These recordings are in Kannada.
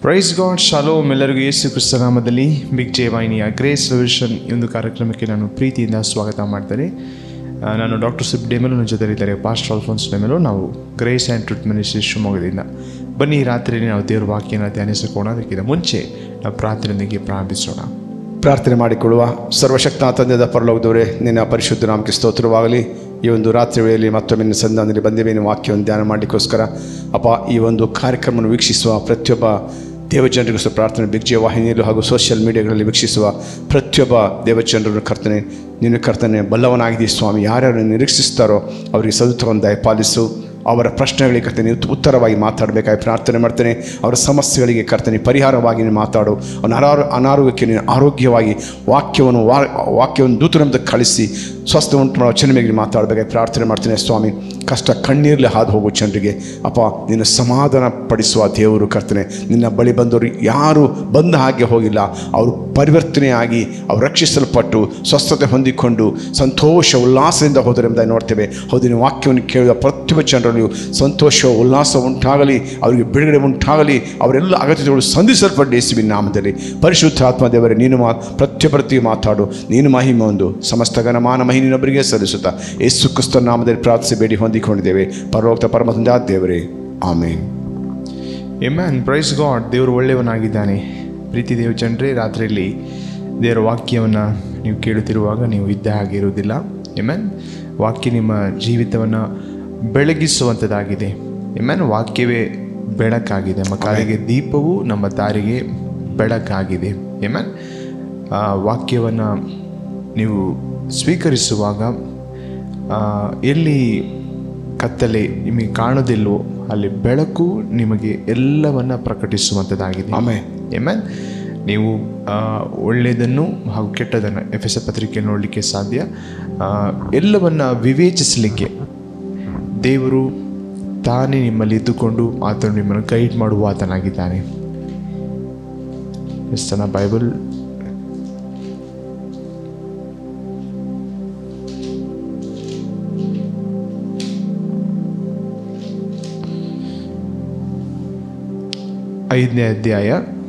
ಪ್ರೈಸ್ ಗಾಡ್ ಶಾಲೋಮ್ ಎಲ್ಲರಿಗೂ ಯೇಸು ಕ್ರಿಸ್ತ ನಾಮದಲ್ಲಿ ಬಿಗ್ ಜೆ ವಾಹಿನಿಯ ಗ್ರೇಸ್ ರೆವಲ್ಯೂಷನ್ ಈ ಒಂದು ಕಾರ್ಯಕ್ರಮಕ್ಕೆ ನಾನು ಪ್ರೀತಿಯಿಂದ ಸ್ವಾಗತ ಮಾಡ್ತೇನೆ ಆ, ನಾನು ಡಾಕ್ಟರ್ ಸುಬ್ ಡೆಮೆಲು ನನ್ನ ಜೊತೆಲಿದ್ದಾರೆ ಪಾಸ್ಟರ್ ಅಲ್ಫೋನ್ಸ್ ಡೆಮೆಲು ನಾವು ಗ್ರೇಸ್ ಆ್ಯಂಡ್ ಟ್ರೂತ್ ಮಿನಿಸ್ಟ್ರಿ ಶಿವಮೊಗ್ಗದಿಂದ ಬನ್ನಿ ಈ ರಾತ್ರಿ ನಾವು ದೇವ್ರ ವಾಕ್ಯನ ಧ್ಯಾನಿಸಿಕೋಣ ಅದಕ್ಕಿಂತ ಮುಂಚೆ ನಾವು ಪ್ರಾರ್ಥನೆಯೊಂದಿಗೆ ಪ್ರಾರಂಭಿಸೋಣ ಪ್ರಾರ್ಥನೆ ಮಾಡಿಕೊಳ್ಳುವ ಸರ್ವಶಕ್ತ ತಂದೆದ ಪರಲೋಕದವರೇ ನಿನ್ನ ಪರಿಶುದ್ಧ ನಾಮಕ್ಕೆ ಸ್ತೋತ್ರವಾಗಲಿ ಈ ಒಂದು ರಾತ್ರಿ ವೇಳೆಯಲ್ಲಿ ಮತ್ತೊಮ್ಮೆ ನಿನ್ನ ಸಂಧಾನದಲ್ಲಿ ಬಂದೇವೆ ನಿಮ್ಮ ವಾಕ್ಯವನ್ನು ಧ್ಯಾನ ಮಾಡಲಿಕ್ಕೋಸ್ಕರ ಅಪ್ಪ ಈ ಒಂದು ಕಾರ್ಯಕ್ರಮವನ್ನು ವೀಕ್ಷಿಸುವ ಪ್ರತಿಯೊಬ್ಬ ದೇವಜನರಿಗೋಸ್ಕರ ಪ್ರಾರ್ಥನೆ ಬಿಗ್ ಜೆ ವಾಹಿನಿಯಲ್ಲೂ ಹಾಗೂ ಸೋಷಿಯಲ್ ಮೀಡಿಯಾಗಳಲ್ಲಿ ವೀಕ್ಷಿಸುವ ಪ್ರತಿಯೊಬ್ಬ ದೇವಜನರನ್ನು ಕರ್ತನೆ ನಿನ್ನ ಕರ್ತನೆ ಬಲ್ಲವನಾಗಿದ್ದೀವಿ ಸ್ವಾಮಿ ಯಾರ್ಯಾರು ನಿರೀಕ್ಷಿಸ್ತಾರೋ ಅವರಿಗೆ ಸದುತ್ತವನ್ನು ದಯಪಾಲಿಸು ಅವರ ಪ್ರಶ್ನೆಗಳಿಗೆ ಕರ್ತನೆ ನೀವು ಉತ್ತರವಾಗಿ ಮಾತಾಡಬೇಕಾಗಿ ಪ್ರಾರ್ಥನೆ ಮಾಡ್ತೇನೆ ಅವರ ಸಮಸ್ಯೆಗಳಿಗೆ ಕರ್ತನೆ ಪರಿಹಾರವಾಗಿ ನೀನು ಮಾತಾಡು ಅವನ ಅನಾರೋ ಅನಾರೋಗ್ಯಕ್ಕೆ ನೀನು ಆರೋಗ್ಯವಾಗಿ ವಾಕ್ಯವನ್ನು ವಾ ವಾಕ್ಯವನ್ನು ದೂತನಂತ ಕಳಿಸಿ ಸ್ವಸ್ಥ ಉಂಟು ಮಾಡೋ ಚೆನ್ನಮೆಗೆ ಮಾತಾಡಬೇಕಾಗಿ ಪ್ರಾರ್ಥನೆ ಮಾಡ್ತೇನೆ ಸ್ವಾಮಿ ಕಷ್ಟ ಕಣ್ಣೀರಲಿ ಹಾದು ಹೋಗೋ ಜನರಿಗೆ ಅಪ್ಪ ನಿನ್ನ ಸಮಾಧಾನ ಪಡಿಸುವ ದೇವರು ಕರ್ತನೆ ನಿನ್ನ ಬಳಿ ಬಂದವರು ಯಾರು ಬಂದ ಹಾಗೆ ಹೋಗಿಲ್ಲ ಅವರು ಪರಿವರ್ತನೆಯಾಗಿ ಅವರು ರಕ್ಷಿಸಲ್ಪಟ್ಟು ಸ್ವಸ್ಥತೆ ಹೊಂದಿಕೊಂಡು ಸಂತೋಷ ಉಲ್ಲಾಸದಿಂದ ಹೋದರೆಂಬುದಾಗಿ ನೋಡ್ತೇವೆ ಹೌದು ನೀವು ವಾಕ್ಯವನ್ನು ಕೇಳುವ ಪ್ರತಿಯೊಬ್ಬ ಜನರಲ್ಲಿಯೂ ಸಂತೋಷ ಉಲ್ಲಾಸ ಉಂಟಾಗಲಿ ಅವರಿಗೆ ಬಿಡುಗಡೆ ಉಂಟಾಗಲಿ ಅವರೆಲ್ಲ ಅಗತ್ಯತೆಗಳು ಸಂಧಿಸಲ್ಪಟ್ಟು ಯೇಸುವಿನ ನಾಮದಲ್ಲಿ ಪರಿಶುದ್ಧ ಆತ್ಮ ದೇವರೇ ನೀನು ಮಾ ಪ್ರತಿಯೊಬ್ಬರತ್ತಿಗೆ ಮಾತಾಡು ನೀನು ಮಹಿಮೆ ಒಂದು ಸಮಸ್ತ ಗಣಮಾನ ಮಹಿನಿನೊಬ್ಬರಿಗೆ ಸಲ್ಲಿಸುತ್ತಾ ಯೇಸು ಕ್ರಿಸ್ತ ನಾಮದಲ್ಲಿ ಪ್ರಾರ್ಥಿಸಿ ಬೇಡಿ ಹೊಂದಿಕೊಂಡಿದ್ದೇವೆ ಪರಲೋಕ್ತ ಪರಮ ತಂದೆ ಆದ ದೇವರೇ ಆಮೇನ್ ಎಮ್ಯಾನ್ ಪ್ರೈಸ್ ಗಾಡ್ ದೇವರು ಒಳ್ಳೆಯವನಾಗಿದ್ದಾನೆ ಪ್ರೀತಿ ದೇವ ಜನರೇ ರಾತ್ರಿಯಲ್ಲಿ ದೇವರ ವಾಕ್ಯವನ್ನು ನೀವು ಕೇಳುತ್ತಿರುವಾಗ ನೀವು ಇದ್ದ ಹಾಗೆ ಇರುವುದಿಲ್ಲ ಎಮ್ಯಾನ್ ವಾಕ್ಯ ನಿಮ್ಮ ಜೀವಿತವನ್ನು ಬೆಳಗಿಸುವಂಥದ್ದಾಗಿದೆ ಎಮ್ಯಾನ್ ವಾಕ್ಯವೇ ಬೆಳಕಾಗಿದೆ ನಮ್ಮ ಕಾಲಿಗೆ ದೀಪವು ನಮ್ಮ ದಾರಿಗೆ ಬೆಳಕಾಗಿದೆ ಎಮ್ಯಾನ್ ಆ ವಾಕ್ಯವನ್ನು ನೀವು ಸ್ವೀಕರಿಸುವಾಗ ಆ, ಎಲ್ಲಿ ಕತ್ತಲೆ ನಿಮಗೆ ಕಾಣೋದಿಲ್ವೋ ಅಲ್ಲಿ ಬೆಳಕು ನಿಮಗೆ ಎಲ್ಲವನ್ನ ಪ್ರಕಟಿಸುವಂಥದ್ದಾಗಿದೆ ಆಮೆನ್. ಎಮ್ಯಾನ್ ನೀವು ಆ, ಒಳ್ಳೆಯದನ್ನು ಹಾಗೂ ಕೆಟ್ಟದನ್ನು ಎಫ್ ಎಸ್ ಪತ್ರಿಕೆ ನೋಡಲಿಕ್ಕೆ ಸಾಧ್ಯ ಆ, ಎಲ್ಲವನ್ನ ವಿವೇಚಿಸಲಿಕ್ಕೆ ದೇವರು ತಾನೇ ನಿಮ್ಮಲ್ಲಿ ಇದ್ದುಕೊಂಡು ಆತನು ನಿಮ್ಮನ್ನು ಗೈಡ್ ಮಾಡುವ ಆತನಾಗಿದ್ದಾನೆ ಎಷ್ಟನ ಬೈಬಲ್ ಐದನೇ ಅಧ್ಯಾಯ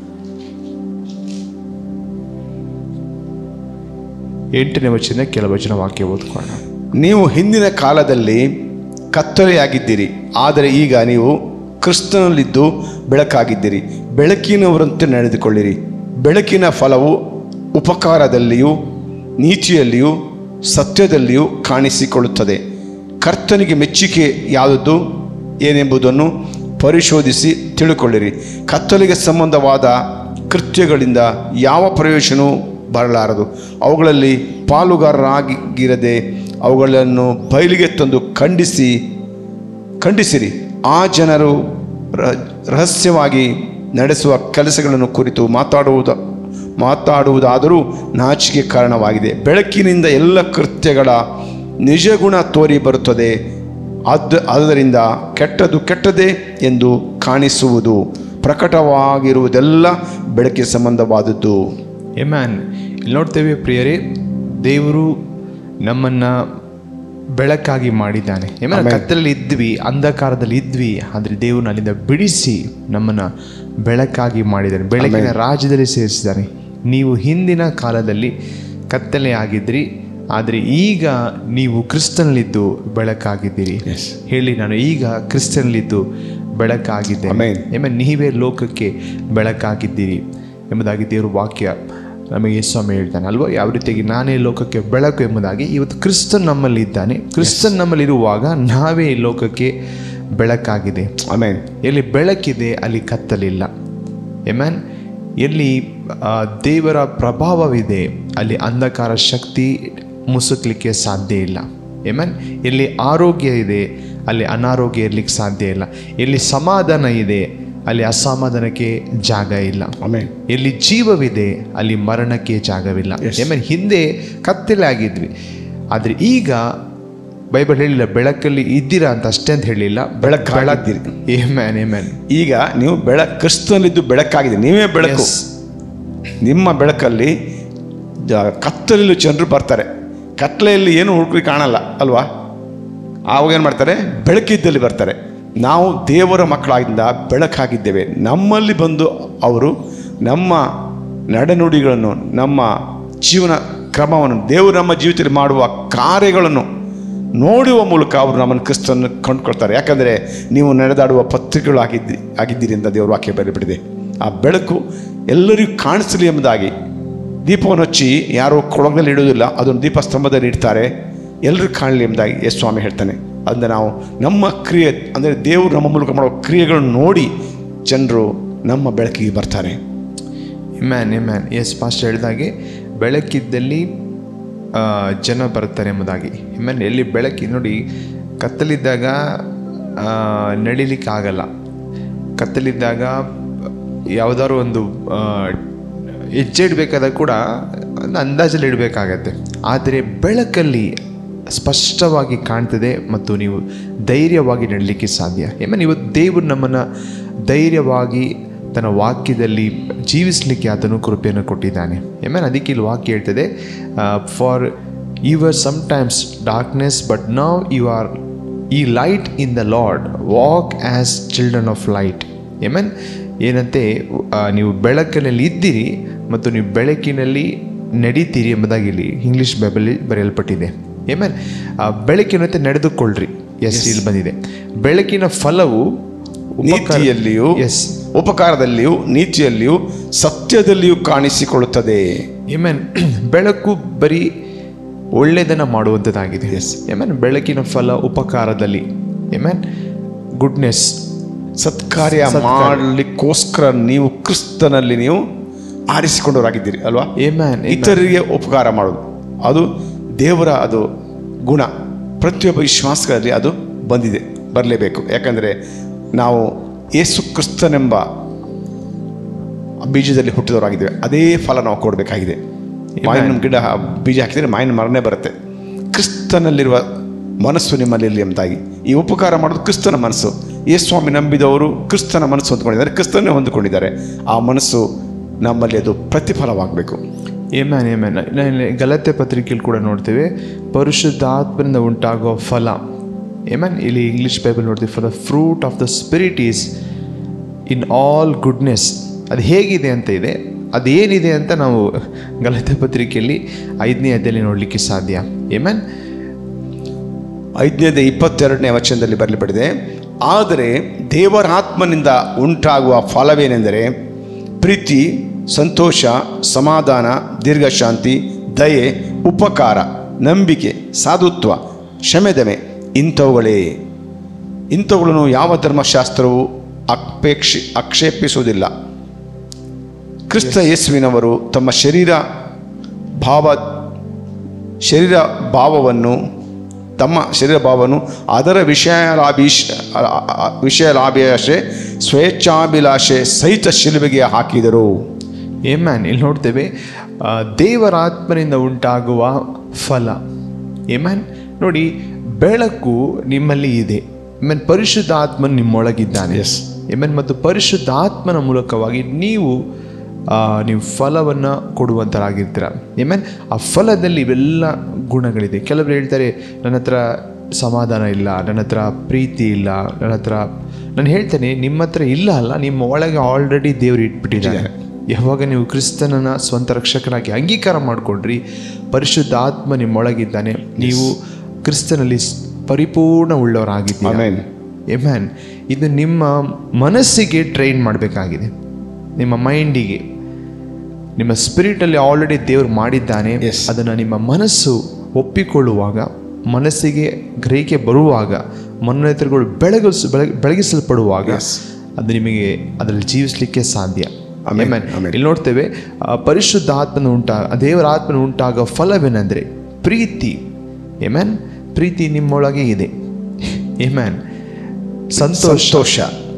ಎಂಟನೇ ವಚನ ಕೆಲ ವಚನ ವಾಕ್ಯ ಓದ್ಕೊಳ್ಳೋಣ ನೀವು ಹಿಂದಿನ ಕಾಲದಲ್ಲಿ ಕತ್ತಲೆಯಾಗಿದ್ದೀರಿ ಆದರೆ ಈಗ ನೀವು ಕ್ರಿಸ್ತನಲ್ಲಿದ್ದು ಬೆಳಕಾಗಿದ್ದೀರಿ ಬೆಳಕಿನವರಂತೆ ನಡೆದುಕೊಳ್ಳಿರಿ ಬೆಳಕಿನ ಫಲವು ಉಪಕಾರದಲ್ಲಿಯೂ ನೀತಿಯಲ್ಲಿಯೂ ಸತ್ಯದಲ್ಲಿಯೂ ಕಾಣಿಸಿಕೊಳ್ಳುತ್ತದೆ ಕರ್ತನಿಗೆ ಮೆಚ್ಚುಗೆ ಯಾವುದದ್ದು ಏನೆಂಬುದನ್ನು ಪರಿಶೋಧಿಸಿ ತಿಳುಕೊಳ್ಳಿರಿ ಕತ್ತಲಿಗೆ ಸಂಬಂಧವಾದ ಕೃತ್ಯಗಳಿಂದ ಯಾವ ಪ್ರಯೋಜನವೂ ಬರಲಾರದು ಅವುಗಳಲ್ಲಿ ಪಾಲುಗಾರರಾಗಿರದೆ ಅವುಗಳನ್ನು ಬಯಲಿಗೆ ತಂದು ಖಂಡಿಸಿ ಖಂಡಿಸಿರಿ ಆ ಜನರು ರ- ರಹಸ್ಯವಾಗಿ ನಡೆಸುವ ಕೆಲಸಗಳನ್ನು ಕುರಿತು ಮಾತಾಡುವುದ ಮಾತಾಡುವುದಾದರೂ ನಾಚಿಕೆ ಕಾರಣವಾಗಿದೆ ಬೆಳಕಿನಿಂದ ಎಲ್ಲ ಕೃತ್ಯಗಳ ನಿಜಗುಣ ತೋರಿ ಬರುತ್ತದೆ ಅದ್ ಆದ್ದರಿಂದ ಕೆಟ್ಟದು ಕೆಟ್ಟದೇ ಎಂದು ಕಾಣಿಸುವುದು ಪ್ರಕಟವಾಗಿರುವುದೆಲ್ಲ ಬೆಳಕಿಗೆ ಸಂಬಂಧವಾದದ್ದು ಎಮ್ಯಾನ್ ಇಲ್ಲಿ ನೋಡ್ತೇವೆ ಪ್ರಿಯರೇ ದೇವರು ನಮ್ಮನ್ನ ಬೆಳಕಾಗಿ ಮಾಡಿದ್ದಾನೆ ಎಮ್ಯಾನ್ ಕತ್ತಲಲ್ಲಿ ಇದ್ವಿ ಅಂಧಕಾರದಲ್ಲಿ ಇದ್ವಿ ಆದರೆ ದೇವರು ಅಲ್ಲಿಂದ ಬಿಡಿಸಿ ನಮ್ಮನ್ನ ಬೆಳಕಾಗಿ ಮಾಡಿದ್ದಾನೆ ಬೆಳಕಿನ ರಾಜ್ಯದಲ್ಲಿ ಸೇರಿಸಿದ್ದಾನೆ ನೀವು ಹಿಂದಿನ ಕಾಲದಲ್ಲಿ ಕತ್ತಲೆ ಆಗಿದ್ರಿ ಆದರೆ ಈಗ ನೀವು ಕ್ರಿಸ್ತನಲ್ಲಿದ್ದು ಬೆಳಕಾಗಿದ್ದೀರಿ ಹೇಳಿ ನಾನು ಈಗ ಕ್ರಿಸ್ತನಲ್ಲಿದ್ದು ಬೆಳಕಾಗಿದ್ದೇನೆ Amen. ಆಮೇಲೆ ನೀವೇ ಲೋಕಕ್ಕೆ ಬೆಳಕಾಗಿದ್ದೀರಿ ಎಂಬುದಾಗಿ ದೇವರ ವಾಕ್ಯ ನಮಗೆ ಸ್ವಾಮಿ ಹೇಳ್ತಾನೆ ಅಲ್ವಾ ಯಾವ ರೀತಿಯಾಗಿ ನಾನೇ ಲೋಕಕ್ಕೆ ಬೆಳಕು ಎಂಬುದಾಗಿ ಇವತ್ತು ಕ್ರಿಸ್ತನ್ ನಮ್ಮಲ್ಲಿ ಇದ್ದಾನೆ ಕ್ರಿಸ್ತನ್ ನಮ್ಮಲ್ಲಿ ಇರುವಾಗ ನಾವೇ ಈ ಲೋಕಕ್ಕೆ ಬೆಳಕಾಗಿದೆ ಆಮೇನ್ ಎಲ್ಲಿ ಬೆಳಕಿದೆ ಅಲ್ಲಿ ಕತ್ತಲಿಲ್ಲ ಎಮ್ಯಾನ್ ಎಲ್ಲಿ ಆ, ದೇವರ ಪ್ರಭಾವವಿದೆ ಅಲ್ಲಿ ಅಂಧಕಾರ ಶಕ್ತಿ ಮುಸುಕ್ಲಿಕ್ಕೆ ಸಾಧ್ಯ ಇಲ್ಲ ಎಮನ್ ಎಲ್ಲಿ ಆರೋಗ್ಯ ಇದೆ ಅಲ್ಲಿ ಅನಾರೋಗ್ಯ ಇರ್ಲಿಕ್ಕೆ ಸಾಧ್ಯ ಇಲ್ಲ ಎಲ್ಲಿ ಸಮಾಧಾನ ಇದೆ ಅಲ್ಲಿ ಅಸಮಾಧಾನಕ್ಕೆ ಜಾಗ ಇಲ್ಲ ಆಮೇನ್ ಎಲ್ಲಿ ಜೀವವಿದೆ ಅಲ್ಲಿ ಮರಣಕ್ಕೆ ಜಾಗವಿಲ್ಲ ಎಮನ್ ಹಿಂದೆ ಕತ್ತಲೆ ಆಗಿದ್ವಿ ಆದರೆ ಈಗ ಬೈಬಲ್ ಹೇಳಿಲ್ಲ ಬೆಳಕಲ್ಲಿ ಇದ್ದೀರಾ ಅಂತ ಅಷ್ಟೇ ಅಂತ ಹೇಳಿಲ್ಲ ಬೆಳಕಾಗಿದ್ದೀರಿ. ಏಮ್ಯಾನ್ ಏಮ್ಯಾನ್ ಈಗ ನೀವು ಬೆಳ ಕ್ರಿಸ್ತನಲ್ಲಿದ್ದು ಬೆಳಕಾಗಿದೆ ನೀವೇ ಬೆಳಕು Yes. ನಿಮ್ಮ ಬೆಳಕಲ್ಲಿ ಜ- ಕತ್ತಲಲ್ಲಿ ಜನರು ಬರ್ತಾರೆ ಕತ್ತಲೆಯಲ್ಲಿ ಏನು ಹುಡುಕಿ ಕಾಣಲ್ಲ ಅಲ್ವಾ ಆವಾಗ ಏನು ಮಾಡ್ತಾರೆ ಬೆಳಕಿದ್ದಲ್ಲಿ ಬರ್ತಾರೆ ನಾವು ದೇವರ ಮಕ್ಕಳಾಗಿಂದ ಬೆಳಕಾಗಿದ್ದೇವೆ ನಮ್ಮಲ್ಲಿ ಬಂದು ಅವರು ನಮ್ಮ ನಡೆನುಡಿಗಳನ್ನು ನಮ್ಮ ಜೀವನ ಕ್ರಮವನ್ನು ದೇವರು ನಮ್ಮ ಜೀವಿತದಲ್ಲಿ ಮಾಡುವ ಕಾರ್ಯಗಳನ್ನು ನೋಡುವ ಮೂಲಕ ಅವರು ನಮ್ಮನ್ನು ಕ್ರಿಸ್ತನ್ನು ಕಂಡುಕೊಳ್ತಾರೆ ಯಾಕಂದರೆ ನೀವು ನಡೆದಾಡುವ ಪತ್ರಿಕೆಗಳು ಆಗಿದ್ದಿ ಆಗಿದ್ದೀರಿ ಅಂತ ದೇವರು ವಾಕ್ಯ ಬರೆಬಿಟ್ಟಿದೆ ಆ ಬೆಳಕು ಎಲ್ಲರಿಗೂ ಕಾಣಿಸಲಿ ಎಂಬುದಾಗಿ ದೀಪವನ್ನು ಹಚ್ಚಿ ಯಾರೋ ಕೊಳಗದಲ್ಲಿ ಇಡೋದಿಲ್ಲ ಅದನ್ನು ದೀಪ ಸ್ತಂಭದಲ್ಲಿ ಇಡ್ತಾರೆ ಎಲ್ಲರೂ ಕಾಣಲಿ ಎಂಬುದಾಗಿ ಯೇಸು ಸ್ವಾಮಿ ಹೇಳ್ತಾನೆ ಅದನ್ನು ನಾವು ನಮ್ಮ ಕ್ರಿಯೆ ಅಂದರೆ ದೇವರು ನಮ್ಮ ಮೂಲಕ ಮಾಡೋ ಕ್ರಿಯೆಗಳನ್ನು ನೋಡಿ ಜನರು ನಮ್ಮ ಬೆಳಕಿಗೆ ಬರ್ತಾರೆ ಇಮ್ಯಾನ್ ಇಮ್ಯಾನ್ ಎಸ್ ಪಾಸ್ಟ್ ಹೇಳಿದಾಗೆ ಬೆಳಕಿದ್ದಲ್ಲಿ ಆ, ಜನ ಬರ್ತಾರೆ ಎಂಬುದಾಗಿ ಇಮ್ಯಾನ್ ಎಲ್ಲಿ ಬೆಳಕಿ ನೋಡಿ ಕತ್ತಲಿದ್ದಾಗ ಆ, ನಡಿಲಿಕ್ಕೆ ಆಗಲ್ಲ ಕತ್ತಲಿದ್ದಾಗ ಯಾವುದಾದ್ರು ಒಂದು ಆ, ಹೆಜ್ಜೆ ಇಡಬೇಕಾದಾಗ ಕೂಡ ಒಂದು ಅಂದಾಜಲ್ಲಿ ಇಡಬೇಕಾಗತ್ತೆ ಆದರೆ ಬೆಳಕಲ್ಲಿ ಸ್ಪಷ್ಟವಾಗಿ ಕಾಣ್ತದೆ ಮತ್ತು ನೀವು ಧೈರ್ಯವಾಗಿ ನಡಲಿಕ್ಕೆ ಸಾಧ್ಯ ಏಮನ್ ಇವತ್ತು ದೇವರು ನಮ್ಮನ್ನು ಧೈರ್ಯವಾಗಿ ತನ್ನ ವಾಕ್ಯದಲ್ಲಿ ಜೀವಿಸಲಿಕ್ಕೆ ಆತನು ಕೃಪೆಯನ್ನು ಕೊಟ್ಟಿದ್ದಾನೆ ಏಮನ್ ಅದಕ್ಕೆ ಇಲ್ಲಿ ವಾಕ್ಯ ಹೇಳ್ತದೆ for your sometimes darkness but now you are ಈ light in the lord walk as children of light amen ಏನಂತೆ ಆ, ನೀವು ಬೆಳಕಿನಲ್ಲಿ ಇದ್ದೀರಿ ಮತ್ತು ನೀವು ಬೆಳಕಿನಲ್ಲಿ ನಡೀತೀರಿ ಎಂಬುದಾಗಿ ಇಲ್ಲಿ ಇಂಗ್ಲೀಷ್ ಬೈಬಲ್ಲಿ ಬರೆಯಲ್ಪಟ್ಟಿದೆ ಏಮನ್ ಆ ಬೆಳಕಿನಂತೆ ನಡೆದುಕೊಳ್ಳ್ರಿ ಎಸ್ ಇಲ್ಲಿ ಬಂದಿದೆ ಬೆಳಕಿನ ಫಲವು ಉಪಕಾರ- ನೀತಿಯಲ್ಲಿಯೂ ಎಸ್ ಉಪಕಾರದಲ್ಲಿಯೂ ನೀತಿಯಲ್ಲಿಯೂ ಸತ್ಯದಲ್ಲಿಯೂ ಕಾಣಿಸಿಕೊಳ್ಳುತ್ತದೆ ಏಮನ್ ಬೆಳಕು ಬರೀ ಒಳ್ಳೆಯದನ್ನು ಮಾಡುವಂಥದ್ದಾಗಿದೆ ಎಸ್ ಏಮನ್ ಬೆಳಕಿನ ಫಲ ಉಪಕಾರದಲ್ಲಿ ಏಮನ್ ಗುಡ್ನೆಸ್ ಸತ್ಕಾರ್ಯ ಮಾಡಲಿಕ್ಕೋಸ್ಕರ ನೀವು ಕ್ರಿಸ್ತನಲ್ಲಿ ನೀವು ಆರಿಸಿಕೊಂಡವರಾಗಿದ್ದೀರಿ ಅಲ್ವಾ ಏಮನ್ ಇತರರಿಗೆ ಉಪಕಾರ ಮಾಡೋದು ಅದು ದೇವರ ಅದು ಗುಣ ಪ್ರತಿಯೊಬ್ಬ ವಿಶ್ವಾಸಗಳಲ್ಲಿ ಅದು ಬಂದಿದೆ ಬರಲೇಬೇಕು ಯಾಕಂದರೆ ನಾವು ಯೇಸು ಕ್ರಿಸ್ತನೆಂಬ ಬೀಜದಲ್ಲಿ ಹುಟ್ಟಿದವರಾಗಿದ್ದೇವೆ ಅದೇ ಫಲ ನಾವು ಕೊಡಬೇಕಾಗಿದೆ ಮಾವಿನ ಗಿಡ ಬೀಜ ಹಾಕಿದರೆ ಮಾವಿನ ಮರನೇ ಬರುತ್ತೆ ಕ್ರಿಸ್ತನಲ್ಲಿರುವ ಮನಸ್ಸು ನಿಮ್ಮಲ್ಲಿ ಇರಲಿ ಎಂಬುದಾಗಿ ಈ ಉಪಕಾರ ಮಾಡೋದು ಕ್ರಿಸ್ತನ ಮನಸ್ಸು ಯೇಸು ಸ್ವಾಮಿ ನಂಬಿದವರು ಕ್ರಿಸ್ತನ ಮನಸ್ಸು ಹೊಂದ್ಕೊಂಡಿದ್ದಾರೆ ಕ್ರಿಸ್ತನೇ ಹೊಂದಿಕೊಂಡಿದ್ದಾರೆ ಆ ಮನಸ್ಸು ನಮ್ಮಲ್ಲಿ ಅದು ಪ್ರತಿಫಲವಾಗಬೇಕು ಏಮ್ಯಾನ್ ಏಮ್ಯಾನ್ ನಾನು ಗಲತೆ ಪತ್ರಿಕೆಯಲ್ಲಿ ಕೂಡ ನೋಡ್ತೇವೆ ಪರಿಶುದ್ಧಾತ್ಮದಿಂದ ಉಂಟಾಗುವ ಫಲ ಏಮ್ಯಾನ್ ಇಲ್ಲಿ ಇಂಗ್ಲೀಷ್ ಬೈಬಲ್ ನೋಡ್ತೀವಿ for the fruit of the spirit is in all goodness ಅದು ಹೇಗಿದೆ ಅಂತ ಇದೆ ಅದೇನಿದೆ ಅಂತ ನಾವು ಗಲತೆ ಪತ್ರಿಕೆಯಲ್ಲಿ ಐದನೇ ಅಧ್ಯಾಯಲ್ಲಿ ನೋಡಲಿಕ್ಕೆ ಸಾಧ್ಯ ಏಮ್ಯಾನ್ ಐದನೇದ ಇಪ್ಪತ್ತೆರಡನೇ ವಚನದಲ್ಲಿ ಬರಲಿಪಡಿದೆ ಆದರೆ ದೇವರ ಆತ್ಮನಿಂದ ಉಂಟಾಗುವ ಫಲವೇನೆಂದರೆ ಪ್ರೀತಿ ಸಂತೋಷ ಸಮಾಧಾನ ದೀರ್ಘಶಾಂತಿ ದಯೆ ಉಪಕಾರ ನಂಬಿಕೆ ಸಾಧುತ್ವ ಕ್ಷಮೆದಮೆ ಇಂಥವುಗಳೇ ಇಂಥವುಗಳನ್ನು ಯಾವ ಧರ್ಮಶಾಸ್ತ್ರವು ಅಪೇಕ್ಷಿ ಆಕ್ಷೇಪಿಸುವುದಿಲ್ಲ ಕ್ರಿಸ್ತ ಯೇಸುವಿನವರು ತಮ್ಮ ಶರೀರ ಭಾವ ಶರೀರ ಭಾವವನ್ನು ತಮ್ಮ ಶರೀರ ಭಾವವನ್ನು ಅದರ ವಿಷಯಲಾಭೀಶ್ ವಿಷಯಲಾಭಿಲಾಷೆ ಸ್ವೇಚ್ಛಾಭಿಲಾಷೆ ಸಹಿತ ಶಿಲುಬೆಗೆ ಹಾಕಿದರು ಏಮ್ಯಾನ್ ಇಲ್ಲಿ ನೋಡ್ತೇವೆ ಆ, ದೇವರ ಆತ್ಮನಿಂದ ಉಂಟಾಗುವ ಫಲ ಏಮ್ಯಾನ್ ನೋಡಿ ಬೆಳಕು ನಿಮ್ಮಲ್ಲಿ ಇದೆ ಏಮನ್ ಪರಿಶುದ್ಧ ಆತ್ಮನ್ ನಿಮ್ಮೊಳಗಿದ್ದಾನೆ Yes. ಏಮನ್ ಮತ್ತು ಪರಿಶುದ್ಧ ಆತ್ಮನ ಮೂಲಕವಾಗಿ ನೀವು ಆ, ನೀವು ಫಲವನ್ನು ಕೊಡುವಂಥರಾಗಿರ್ತೀರ ಏಮನ್ ಆ ಫಲದಲ್ಲಿ ಇವೆಲ್ಲ ಗುಣಗಳಿದೆ ಕೆಲವರು ಹೇಳ್ತಾರೆ ನನ್ನ ಹತ್ರ ಸಮಾಧಾನ ಇಲ್ಲ ನನ್ನ ಹತ್ರ ಪ್ರೀತಿ ಇಲ್ಲ ನನ್ನ ಹತ್ರ ನಾನು ಹೇಳ್ತೇನೆ ನಿಮ್ಮ ಹತ್ರ ಇಲ್ಲ ಅಲ್ಲ ನಿಮ್ಮ ಒಳಗೆ ಆಲ್ರೆಡಿ ದೇವರು ಇಟ್ಬಿಟ್ಟಿದ್ದಾರೆ ಯಾವಾಗ ನೀವು ಕ್ರಿಸ್ತನನ್ನ ಸ್ವಂತ ರಕ್ಷಕನಾಗಿ ಅಂಗೀಕಾರ ಮಾಡಿಕೊಂಡ್ರಿ ಪರಿಶುದ್ಧ ಆತ್ಮ ನಿಮ್ಮೊಳಗಿದ್ದಾನೆ ನೀವು ಕ್ರಿಸ್ತನಲ್ಲಿ ಸ್- ಪರಿಪೂರ್ಣ ಉಳ್ಳವರಾಗಿದ್ದೀರಾ ಆಮೇನ್ ಎಮ್ಯಾನ್ ಇದು ನಿಮ್ಮ ಮನಸ್ಸಿಗೆ ಟ್ರೈನ್ ಮಾಡಬೇಕಾಗಿದೆ ನಿಮ್ಮ ಮೈಂಡಿಗೆ ನಿಮ್ಮ ಸ್ಪಿರಿಟಲ್ಲಿ ಆಲ್ರೆಡಿ ದೇವ್ರು ಮಾಡಿದ್ದಾನೆ Yes. ಅದನ್ನು ನಿಮ್ಮ ಮನಸ್ಸು ಒಪ್ಪಿಕೊಳ್ಳುವಾಗ ಮನಸ್ಸಿಗೆ ಗ್ರಹಿಕೆ ಬರುವಾಗ ಮನ್ನೋತ್ತರಗಳು ಬೆಳಗಿಸ್ ಬೆಳಗ್ ಬೆಳಗಿಸಲ್ಪಡುವಾಗ Yes. ಅದು ನಿಮಗೆ ಅದರಲ್ಲಿ ಜೀವಿಸಲಿಕ್ಕೆ ಸಾಧ್ಯ Amen. Amen. Amen. ಇಲ್ಲಿ ನೋಡ್ತೇವೆ ಆ, ಪರಿಶುದ್ಧ ಆತ್ಮನ ಉಂಟಾ ದೇವರ ಆತ್ಮನ ಉಂಟಾಗೋ ಫಲವೇನೆಂದರೆ ಪ್ರೀತಿ ಏಮ್ಯಾನ್ ಪ್ರೀತಿ ನಿಮ್ಮೊಳಗೆ ಇದೆ ಏಮ್ಯಾನ್ ಸಂತೋಷ ಸಂತೋಷ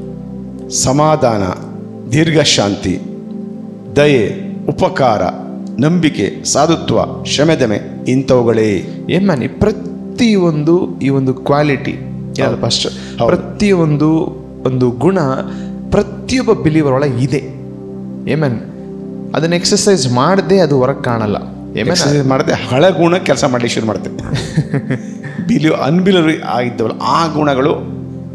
ಸಮಾಧಾನ ದೀರ್ಘಶಾಂತಿ ದಯೆ ಉಪಕಾರ ನಂಬಿಕೆ ಸಾಧುತ್ವ ಕ್ಷಮೆದಮೆ ಇಂಥವುಗಳೇ ಏಮ್ಯಾನ್ ಈ ಪ್ರತಿಯೊಂದು ಈ ಒಂದು ಕ್ವಾಲಿಟಿ ಏನಲ್ಲ ಫಸ್ಟ್ ಪ್ರತಿಯೊಂದು ಒಂದು ಗುಣ ಪ್ರತಿಯೊಬ್ಬ ಬಿಲೀವರ್ ಒಳಗೆ ಇದೆ ಏಮ್ಯಾನ್ ಅದನ್ನ ಎಕ್ಸಸೈಸ್ ಮಾಡದೆ ಅದು ಹೊರಗೆ ಕಾಣಲ್ಲ ಏಮ್ಯಾನ್ ಎಕ್ಸಸೈಸ್ ಮಾಡದೆ ಹಳ ಗುಣ ಕೆಲಸ ಮಾಡಲಿಕ್ಕೆ ಶುರು ಮಾಡುತ್ತೆ ಬಿಲಿ ಅನ್ಬಿಲರ್ ಆಗಿದ್ದವಲ್ಲ ಆ ಗುಣಗಳು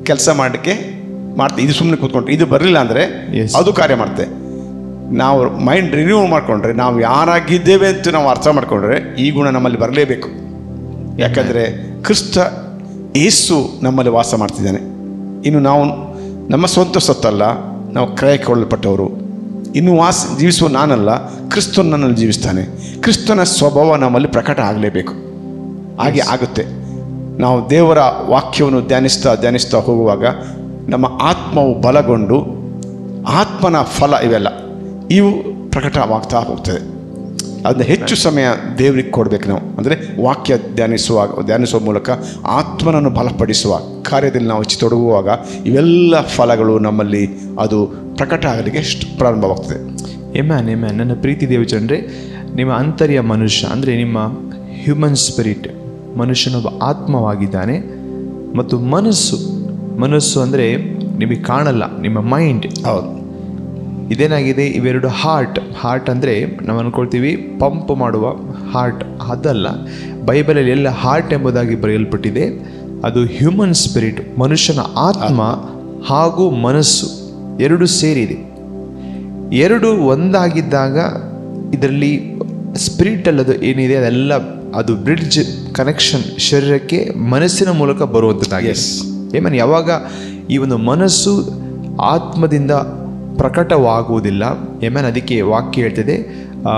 ಕೆಲಸ ಮಾಡಲಿಕ್ಕೆ ಮಾಡ್ತೀವಿ ಇದು ಸುಮ್ಮನೆ ಕೂತ್ಕೊಂಡ್ರೆ ಇದು ಬರಲಿಲ್ಲ ಅಂದರೆ Yes. ಅದು ಕಾರ್ಯ ಮಾಡುತ್ತೆ ನಾವು ಮೈಂಡ್ ರಿನ್ಯೂ ಮಾಡಿಕೊಂಡ್ರೆ ನಾವು ಯಾರಾಗಿದ್ದೇವೆ ಅಂತ ನಾವು ಅರ್ಥ ಮಾಡಿಕೊಂಡ್ರೆ ಈ ಗುಣ ನಮ್ಮಲ್ಲಿ ಬರಲೇಬೇಕು ಯಾಕಂದರೆ ಕ್ರಿಸ್ತ ಏಸು ನಮ್ಮಲ್ಲಿ ವಾಸ ಮಾಡ್ತಿದ್ದಾನೆ ಇನ್ನು ನಾವು ನಮ್ಮ ಸ್ವಂತ ಸತ್ತಲ್ಲ ನಾವು ಕ್ರಯಕೊಳ್ಳಲ್ಪಟ್ಟವರು ಇನ್ನು ವಾಸ ಜೀವಿಸುವ ನಾನಲ್ಲ ಕ್ರಿಸ್ತನ್ ನನ್ನಲ್ಲಿ ಜೀವಿಸ್ತಾನೆ ಕ್ರಿಸ್ತನ ಸ್ವಭಾವ ನಮ್ಮಲ್ಲಿ ಪ್ರಕಟ ಆಗಲೇಬೇಕು ಹಾಗೆ ಆಗುತ್ತೆ ನಾವು ದೇವರ ವಾಕ್ಯವನ್ನು ಧ್ಯಾನಿಸ್ತಾ ಧ್ಯಾನಿಸ್ತಾ ಹೋಗುವಾಗ ನಮ್ಮ ಆತ್ಮವು ಬಲಗೊಂಡು ಆತ್ಮನ ಫಲ ಇವೆಲ್ಲ ಇವು ಪ್ರಕಟವಾಗ್ತಾ ಹೋಗ್ತದೆ ಅದನ್ನ ಹೆಚ್ಚು ಸಮಯ ದೇವರಿಗೆ ಕೊಡ್ಬೇಕು ನಾವು ಅಂದರೆ ವಾಕ್ಯ ಧ್ಯಾನಿಸುವಾಗ ಧ್ಯಾನಿಸುವ ಮೂಲಕ ಆತ್ಮನನ್ನು ಬಲಪಡಿಸುವ ಕಾರ್ಯದಲ್ಲಿ ನಾವು ಹೆಚ್ಚು ತೊಡಗುವಾಗ ಇವೆಲ್ಲ ಫಲಗಳು ನಮ್ಮಲ್ಲಿ ಅದು ಪ್ರಕಟ ಆಗಲಿಕ್ಕೆ ಎಷ್ಟು ಪ್ರಾರಂಭವಾಗ್ತದೆ ಎಮ್ಯಾನ್ ಎಮ್ಯಾನ್ ನನ್ನ ಪ್ರೀತಿ ದೇವಚಂದ್ರೆ ನಿಮ್ಮ ಅಂತರ್ಯ ಮನುಷ್ಯ ಅಂದರೆ ನಿಮ್ಮ ಹ್ಯೂಮನ್ ಸ್ಪಿರಿಟ್ ಮನುಷ್ಯನೊಬ್ಬ ಆತ್ಮವಾಗಿದ್ದಾನೆ ಮತ್ತು ಮನಸ್ಸು ಮನಸ್ಸು ಅಂದರೆ ನಿಮಗೆ ಕಾಣಲ್ಲ ನಿಮ್ಮ ಮೈಂಡ್ ಹೌದು ಇದೇನಾಗಿದೆ ಇವೆರಡು ಹಾರ್ಟ್ ಹಾರ್ಟ್ ಅಂದರೆ ನಾವು ಅನ್ಕೊಳ್ತೀವಿ ಪಂಪ್ ಮಾಡುವ ಹಾರ್ಟ್ ಅದಲ್ಲ ಬೈಬಲಲ್ಲಿ ಎಲ್ಲ ಹಾರ್ಟ್ ಎಂಬುದಾಗಿ ಬರೆಯಲ್ಪಟ್ಟಿದೆ ಅದು ಹ್ಯೂಮನ್ ಸ್ಪಿರಿಟ್ ಮನುಷ್ಯನ ಆತ್ಮ ಹಾಗೂ ಮನಸ್ಸು ಎರಡು ಸೇರಿದೆ ಎರಡು ಒಂದಾಗಿದ್ದಾಗ ಇದರಲ್ಲಿ ಸ್ಪಿರಿಟ್ ಅಲ್ಲದು ಏನಿದೆ ಅದೆಲ್ಲ ಅದು ಬ್ರಿಡ್ಜ್ ಕನೆಕ್ಷನ್ ಶರೀರಕ್ಕೆ ಮನಸ್ಸಿನ ಮೂಲಕ ಬರುವಂಥದ್ದಾಗಿದೆ Yes. ಏಮನ್ ಯಾವಾಗ ಈ ಒಂದು ಮನಸ್ಸು ಆತ್ಮದಿಂದ ಪ್ರಕಟವಾಗುವುದಿಲ್ಲ ಏಮನ್ ಅದಕ್ಕೆ ವಾಕ್ಯ ಹೇಳ್ತದೆ ಆ,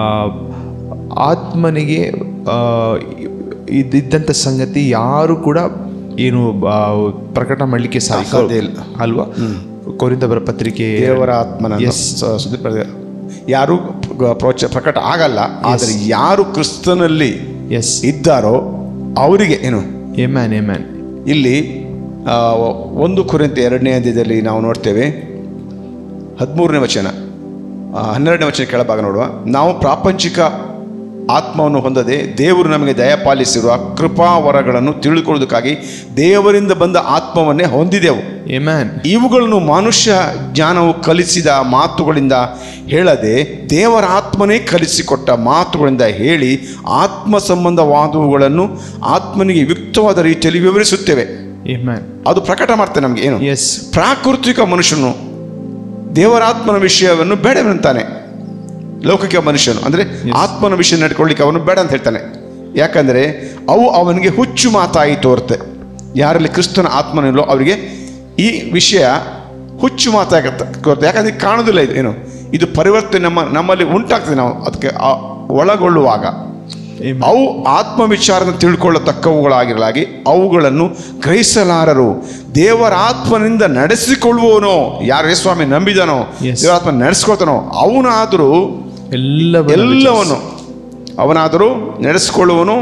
ಆತ್ಮನಿಗೆ ಆ, ಇದ್ದಂಥ ಸಂಗತಿ ಯಾರು ಕೂಡ ಏನು ಆ, ಪ್ರಕಟ ಮಾಡಲಿಕ್ಕೆ ಸಾಧ್ಯ ಸಾಧ್ಯ ಇಲ್ಲ. ಅಲ್ವಾ ಕೊರಿಂದವರ ಪತ್ರಿಕೆ ದೇವರ ಆತ್ಮನ Yes. ಯಾರು ಪ್ರೋಚ ಪ್ರಕಟ ಆಗಲ್ಲ ಆದರೆ ಯಾರು ಕ್ರಿಸ್ತನಲ್ಲಿ ಎಸ್ ಇದ್ದಾರೋ ಅವರಿಗೆ ಏನು ಎಮ್ಯಾನ್ ಎಮ್ಯಾನ್ ಇಲ್ಲಿ ಆ, ಒಂದು ಕುರಿತ ಎರಡನೇ ಅಧ್ಯಾಯದಲ್ಲಿ ನಾವು ನೋಡ್ತೇವೆ ಹದಿಮೂರನೇ ವಚನ ಆ, ಹನ್ನೆರಡನೇ ವಚನ ಕೆಳಭಾಗ ನೋಡುವ ನಾವು ಪ್ರಾಪಂಚಿಕ ಆತ್ಮವನ್ನು ಹೊಂದದೆ ದೇವರು ನಮಗೆ ದಯಪಾಲಿಸಿರುವ ಕೃಪಾವರಗಳನ್ನು ತಿಳಿದುಕೊಳ್ಳುವುದಕ್ಕಾಗಿ ದೇವರಿಂದ ಬಂದ ಆತ್ಮವನ್ನೇ ಹೊಂದಿದೆವು ಎಮ್ಯಾನ್ ಇವುಗಳನ್ನು ಮನುಷ್ಯ ಜ್ಞಾನವು ಕಲಿಸಿದ ಮಾತುಗಳಿಂದ ಹೇಳದೆ ದೇವರ ಆತ್ಮನೇ ಕಲಿಸಿಕೊಟ್ಟ ಮಾತುಗಳಿಂದ ಹೇಳಿ ಆತ್ಮ ಸಂಬಂಧವಾದವುಗಳನ್ನು ಆತ್ಮನಿಗೆ ಯುಕ್ತವಾದ ರೀತಿಯಲ್ಲಿ ವಿವರಿಸುತ್ತೇವೆ ಎಮ್ಯಾನ್ ಅದು ಪ್ರಕಟ ಮಾಡ್ತೇನೆ ನಮಗೆ ಏನು ಎಸ್ ಪ್ರಾಕೃತಿಕ ಮನುಷ್ಯನು ದೇವರಾತ್ಮನ ವಿಷಯವನ್ನು ಬೇಡವೆಂತಾನೆ ಲೌಕಿಕ ಮನುಷ್ಯನು ಅಂದರೆ ಆತ್ಮನ ವಿಷಯ ನಡ್ಕೊಳ್ಳಿಕ್ಕೆ ಅವನು ಬೇಡ ಅಂತ ಹೇಳ್ತಾನೆ ಯಾಕಂದರೆ ಅವು ಅವನಿಗೆ ಹುಚ್ಚು ಮಾತಾಗಿ ತೋರುತ್ತೆ ಯಾರಲ್ಲಿ ಕ್ರಿಸ್ತನ ಆತ್ಮನಿಲ್ಲೋ ಅವರಿಗೆ ಈ ವಿಷಯ ಹುಚ್ಚು ಮಾತಾಗಿ ತೋರುತ್ತೆ ಯಾಕಂದರೆ ಕಾಣೋದಿಲ್ಲ ಇದು ಏನು ಇದು ಪರಿವರ್ತನೆ ನಮ್ಮ ನಮ್ಮಲ್ಲಿ ಉಂಟಾಗ್ತದೆ ನಾವು ಅದಕ್ಕೆ ಆ ಒಳಗೊಳ್ಳುವಾಗ Amen. ಅವು ಆತ್ಮ ವಿಚಾರನ ತಿಳ್ಕೊಳ್ಳತಕ್ಕವುಗಳಾಗಿರಲಾಗಿ ಅವುಗಳನ್ನು ಗ್ರಹಿಸಲಾರರು ದೇವರ ಆತ್ಮನಿಂದ ನಡೆಸಿಕೊಳ್ಳುವವನೋ ಯಾರೇ ಸ್ವಾಮಿ ನಂಬಿದನೋ Yes. ದೇವರಾತ್ಮ ನಡೆಸ್ಕೊಳ್ತಾನೋ ಅವನಾದರೂ ಎಲ್ಲ ಎಲ್ಲವನ್ನು ಅವನಾದರೂ ನಡೆಸಿಕೊಳ್ಳುವನು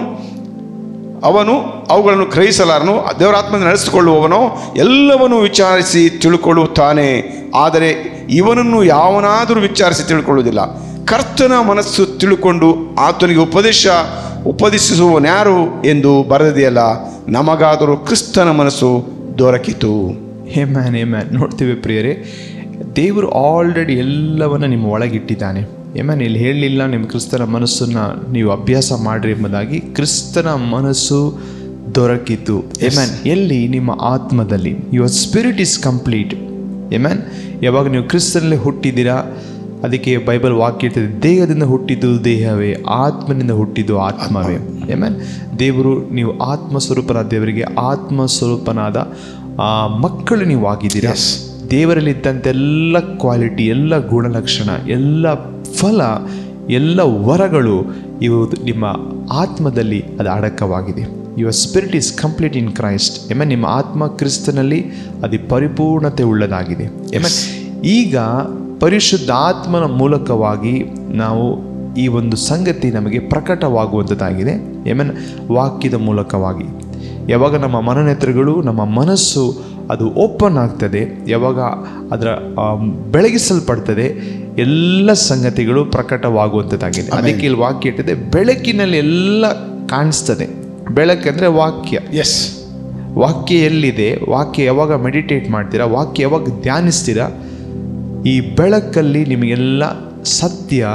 ಅವನು ಅವುಗಳನ್ನು ಗ್ರಹಿಸಲಾರನು ದೇವರಾತ್ಮ ನಡೆಸಿಕೊಳ್ಳುವವನೋ ಎಲ್ಲವನ್ನೂ ವಿಚಾರಿಸಿ ತಿಳ್ಕೊಳ್ಳುತ್ತಾನೆ ಆದರೆ ಇವನನ್ನು ಯಾವನಾದರೂ ವಿಚಾರಿಸಿ ತಿಳ್ಕೊಳ್ಳುವುದಿಲ್ಲ ಕರ್ತನ ಮನಸ್ಸು ತಿಳ್ಕೊಂಡು ಆತನಿಗೆ ಉಪದೇಶ ಉಪದೇಶಿಸುವವನ್ಯಾರು ಎಂದು ಬರೆದಿದೆಯಲ್ಲ ನಮಗಾದರೂ ಕ್ರಿಸ್ತನ ಮನಸ್ಸು ದೊರಕಿತು ಹೇ ಮ್ಯಾನ್ ಹೇ ಮ್ಯಾನ್ ನೋಡ್ತೀವಿ ಪ್ರಿಯರೇ ದೇವರು ಆಲ್ರೆಡಿ ಎಲ್ಲವನ್ನ ನಿಮ್ಮ ಒಳಗಿಟ್ಟಿದ್ದಾನೆ ಏಮ್ಯಾನ್ ಇಲ್ಲಿ ಹೇಳಲಿಲ್ಲ ನಿಮ್ಮ ಕ್ರಿಸ್ತನ ಮನಸ್ಸನ್ನು ನೀವು ಅಭ್ಯಾಸ ಮಾಡ್ರಿ ಎಂಬುದಾಗಿ ಕ್ರಿಸ್ತನ ಮನಸ್ಸು ದೊರಕಿತು ಏಮ್ಯಾನ್ ಎಲ್ಲಿ ನಿಮ್ಮ ಆತ್ಮದಲ್ಲಿ your spirit is complete amen ಯಾವಾಗ ನೀವು ಕ್ರಿಸ್ತನಲ್ಲಿ ಹುಟ್ಟಿದ್ದೀರಾ ಅದಕ್ಕೆ ಬೈಬಲ್ ವಾಕ್ಯ ಇರ್ತದೆ ದೇಹದಿಂದ ಹುಟ್ಟಿದ್ದು ದೇಹವೇ ಆತ್ಮನಿಂದ ಹುಟ್ಟಿದ್ದು ಆತ್ಮವೇ ಏಮ್ಯಾನ್ ದೇವರು ನೀವು ಆತ್ಮ ಸ್ವರೂಪನಾದ ದೇವರಿಗೆ ಆತ್ಮ ಸ್ವರೂಪನಾದ ಆ, ಮಕ್ಕಳು ನೀವು ಆಗಿದ್ದೀರಾ Yes. ದೇವರಲ್ಲಿದ್ದಂತೆಲ್ಲ ಕ್ವಾಲಿಟಿ ಎಲ್ಲ ಗುಣಲಕ್ಷಣ ಎಲ್ಲ ಫಲ ಎಲ್ಲ ವರಗಳು ಇವು ನಿಮ್ಮ ಆತ್ಮದಲ್ಲಿ ಅದು ಅಡಕವಾಗಿದೆ your spirit is complete in Christ ಎಮ್ಮ ನಿಮ್ಮ ಆತ್ಮ ಕ್ರಿಸ್ತನಲ್ಲಿ ಅದು ಪರಿಪೂರ್ಣತೆ ಉಳ್ಳದಾಗಿದೆ ಎಮ್ಮ ಈಗ ಪರಿಶುದ್ಧ ಆತ್ಮನ ಮೂಲಕವಾಗಿ ನಾವು ಈ ಒಂದು ಸಂಗತಿ ನಮಗೆ ಪ್ರಕಟವಾಗುವಂಥದ್ದಾಗಿದೆ ಎಮನ್ ವಾಕ್ಯದ ಮೂಲಕವಾಗಿ ಯಾವಾಗ ನಮ್ಮ ಮನನೆತ್ರಗಳು ನಮ್ಮ ಮನಸ್ಸು ಅದು ಓಪನ್ ಆಗ್ತದೆ ಯಾವಾಗ ಅದರ ಆ, ಬೆಳಗಿಸಲ್ಪಡ್ತದೆ ಎಲ್ಲ ಸಂಗತಿಗಳು ಪ್ರಕಟವಾಗುವಂಥದ್ದಾಗಿದೆ ಅದಕ್ಕೆ ಇಲ್ಲಿ ವಾಕ್ಯ ಇಟ್ಟಿದೆ ಬೆಳಕಿನಲ್ಲಿ ಎಲ್ಲ ಕಾಣಿಸ್ತದೆ ಬೆಳಕಂದ್ರೆ ವಾಕ್ಯ ಎಸ್ ವಾಕ್ಯ ಎಲ್ಲಿದೆ ವಾಕ್ಯ ಯಾವಾಗ ಮೆಡಿಟೇಟ್ ಮಾಡ್ತೀರಾ ವಾಕ್ಯ ಯಾವಾಗ ಧ್ಯಾನಿಸ್ತೀರಾ ಈ ಬೆಳಕಲ್ಲಿ ನಿಮಗೆಲ್ಲ ಸತ್ಯ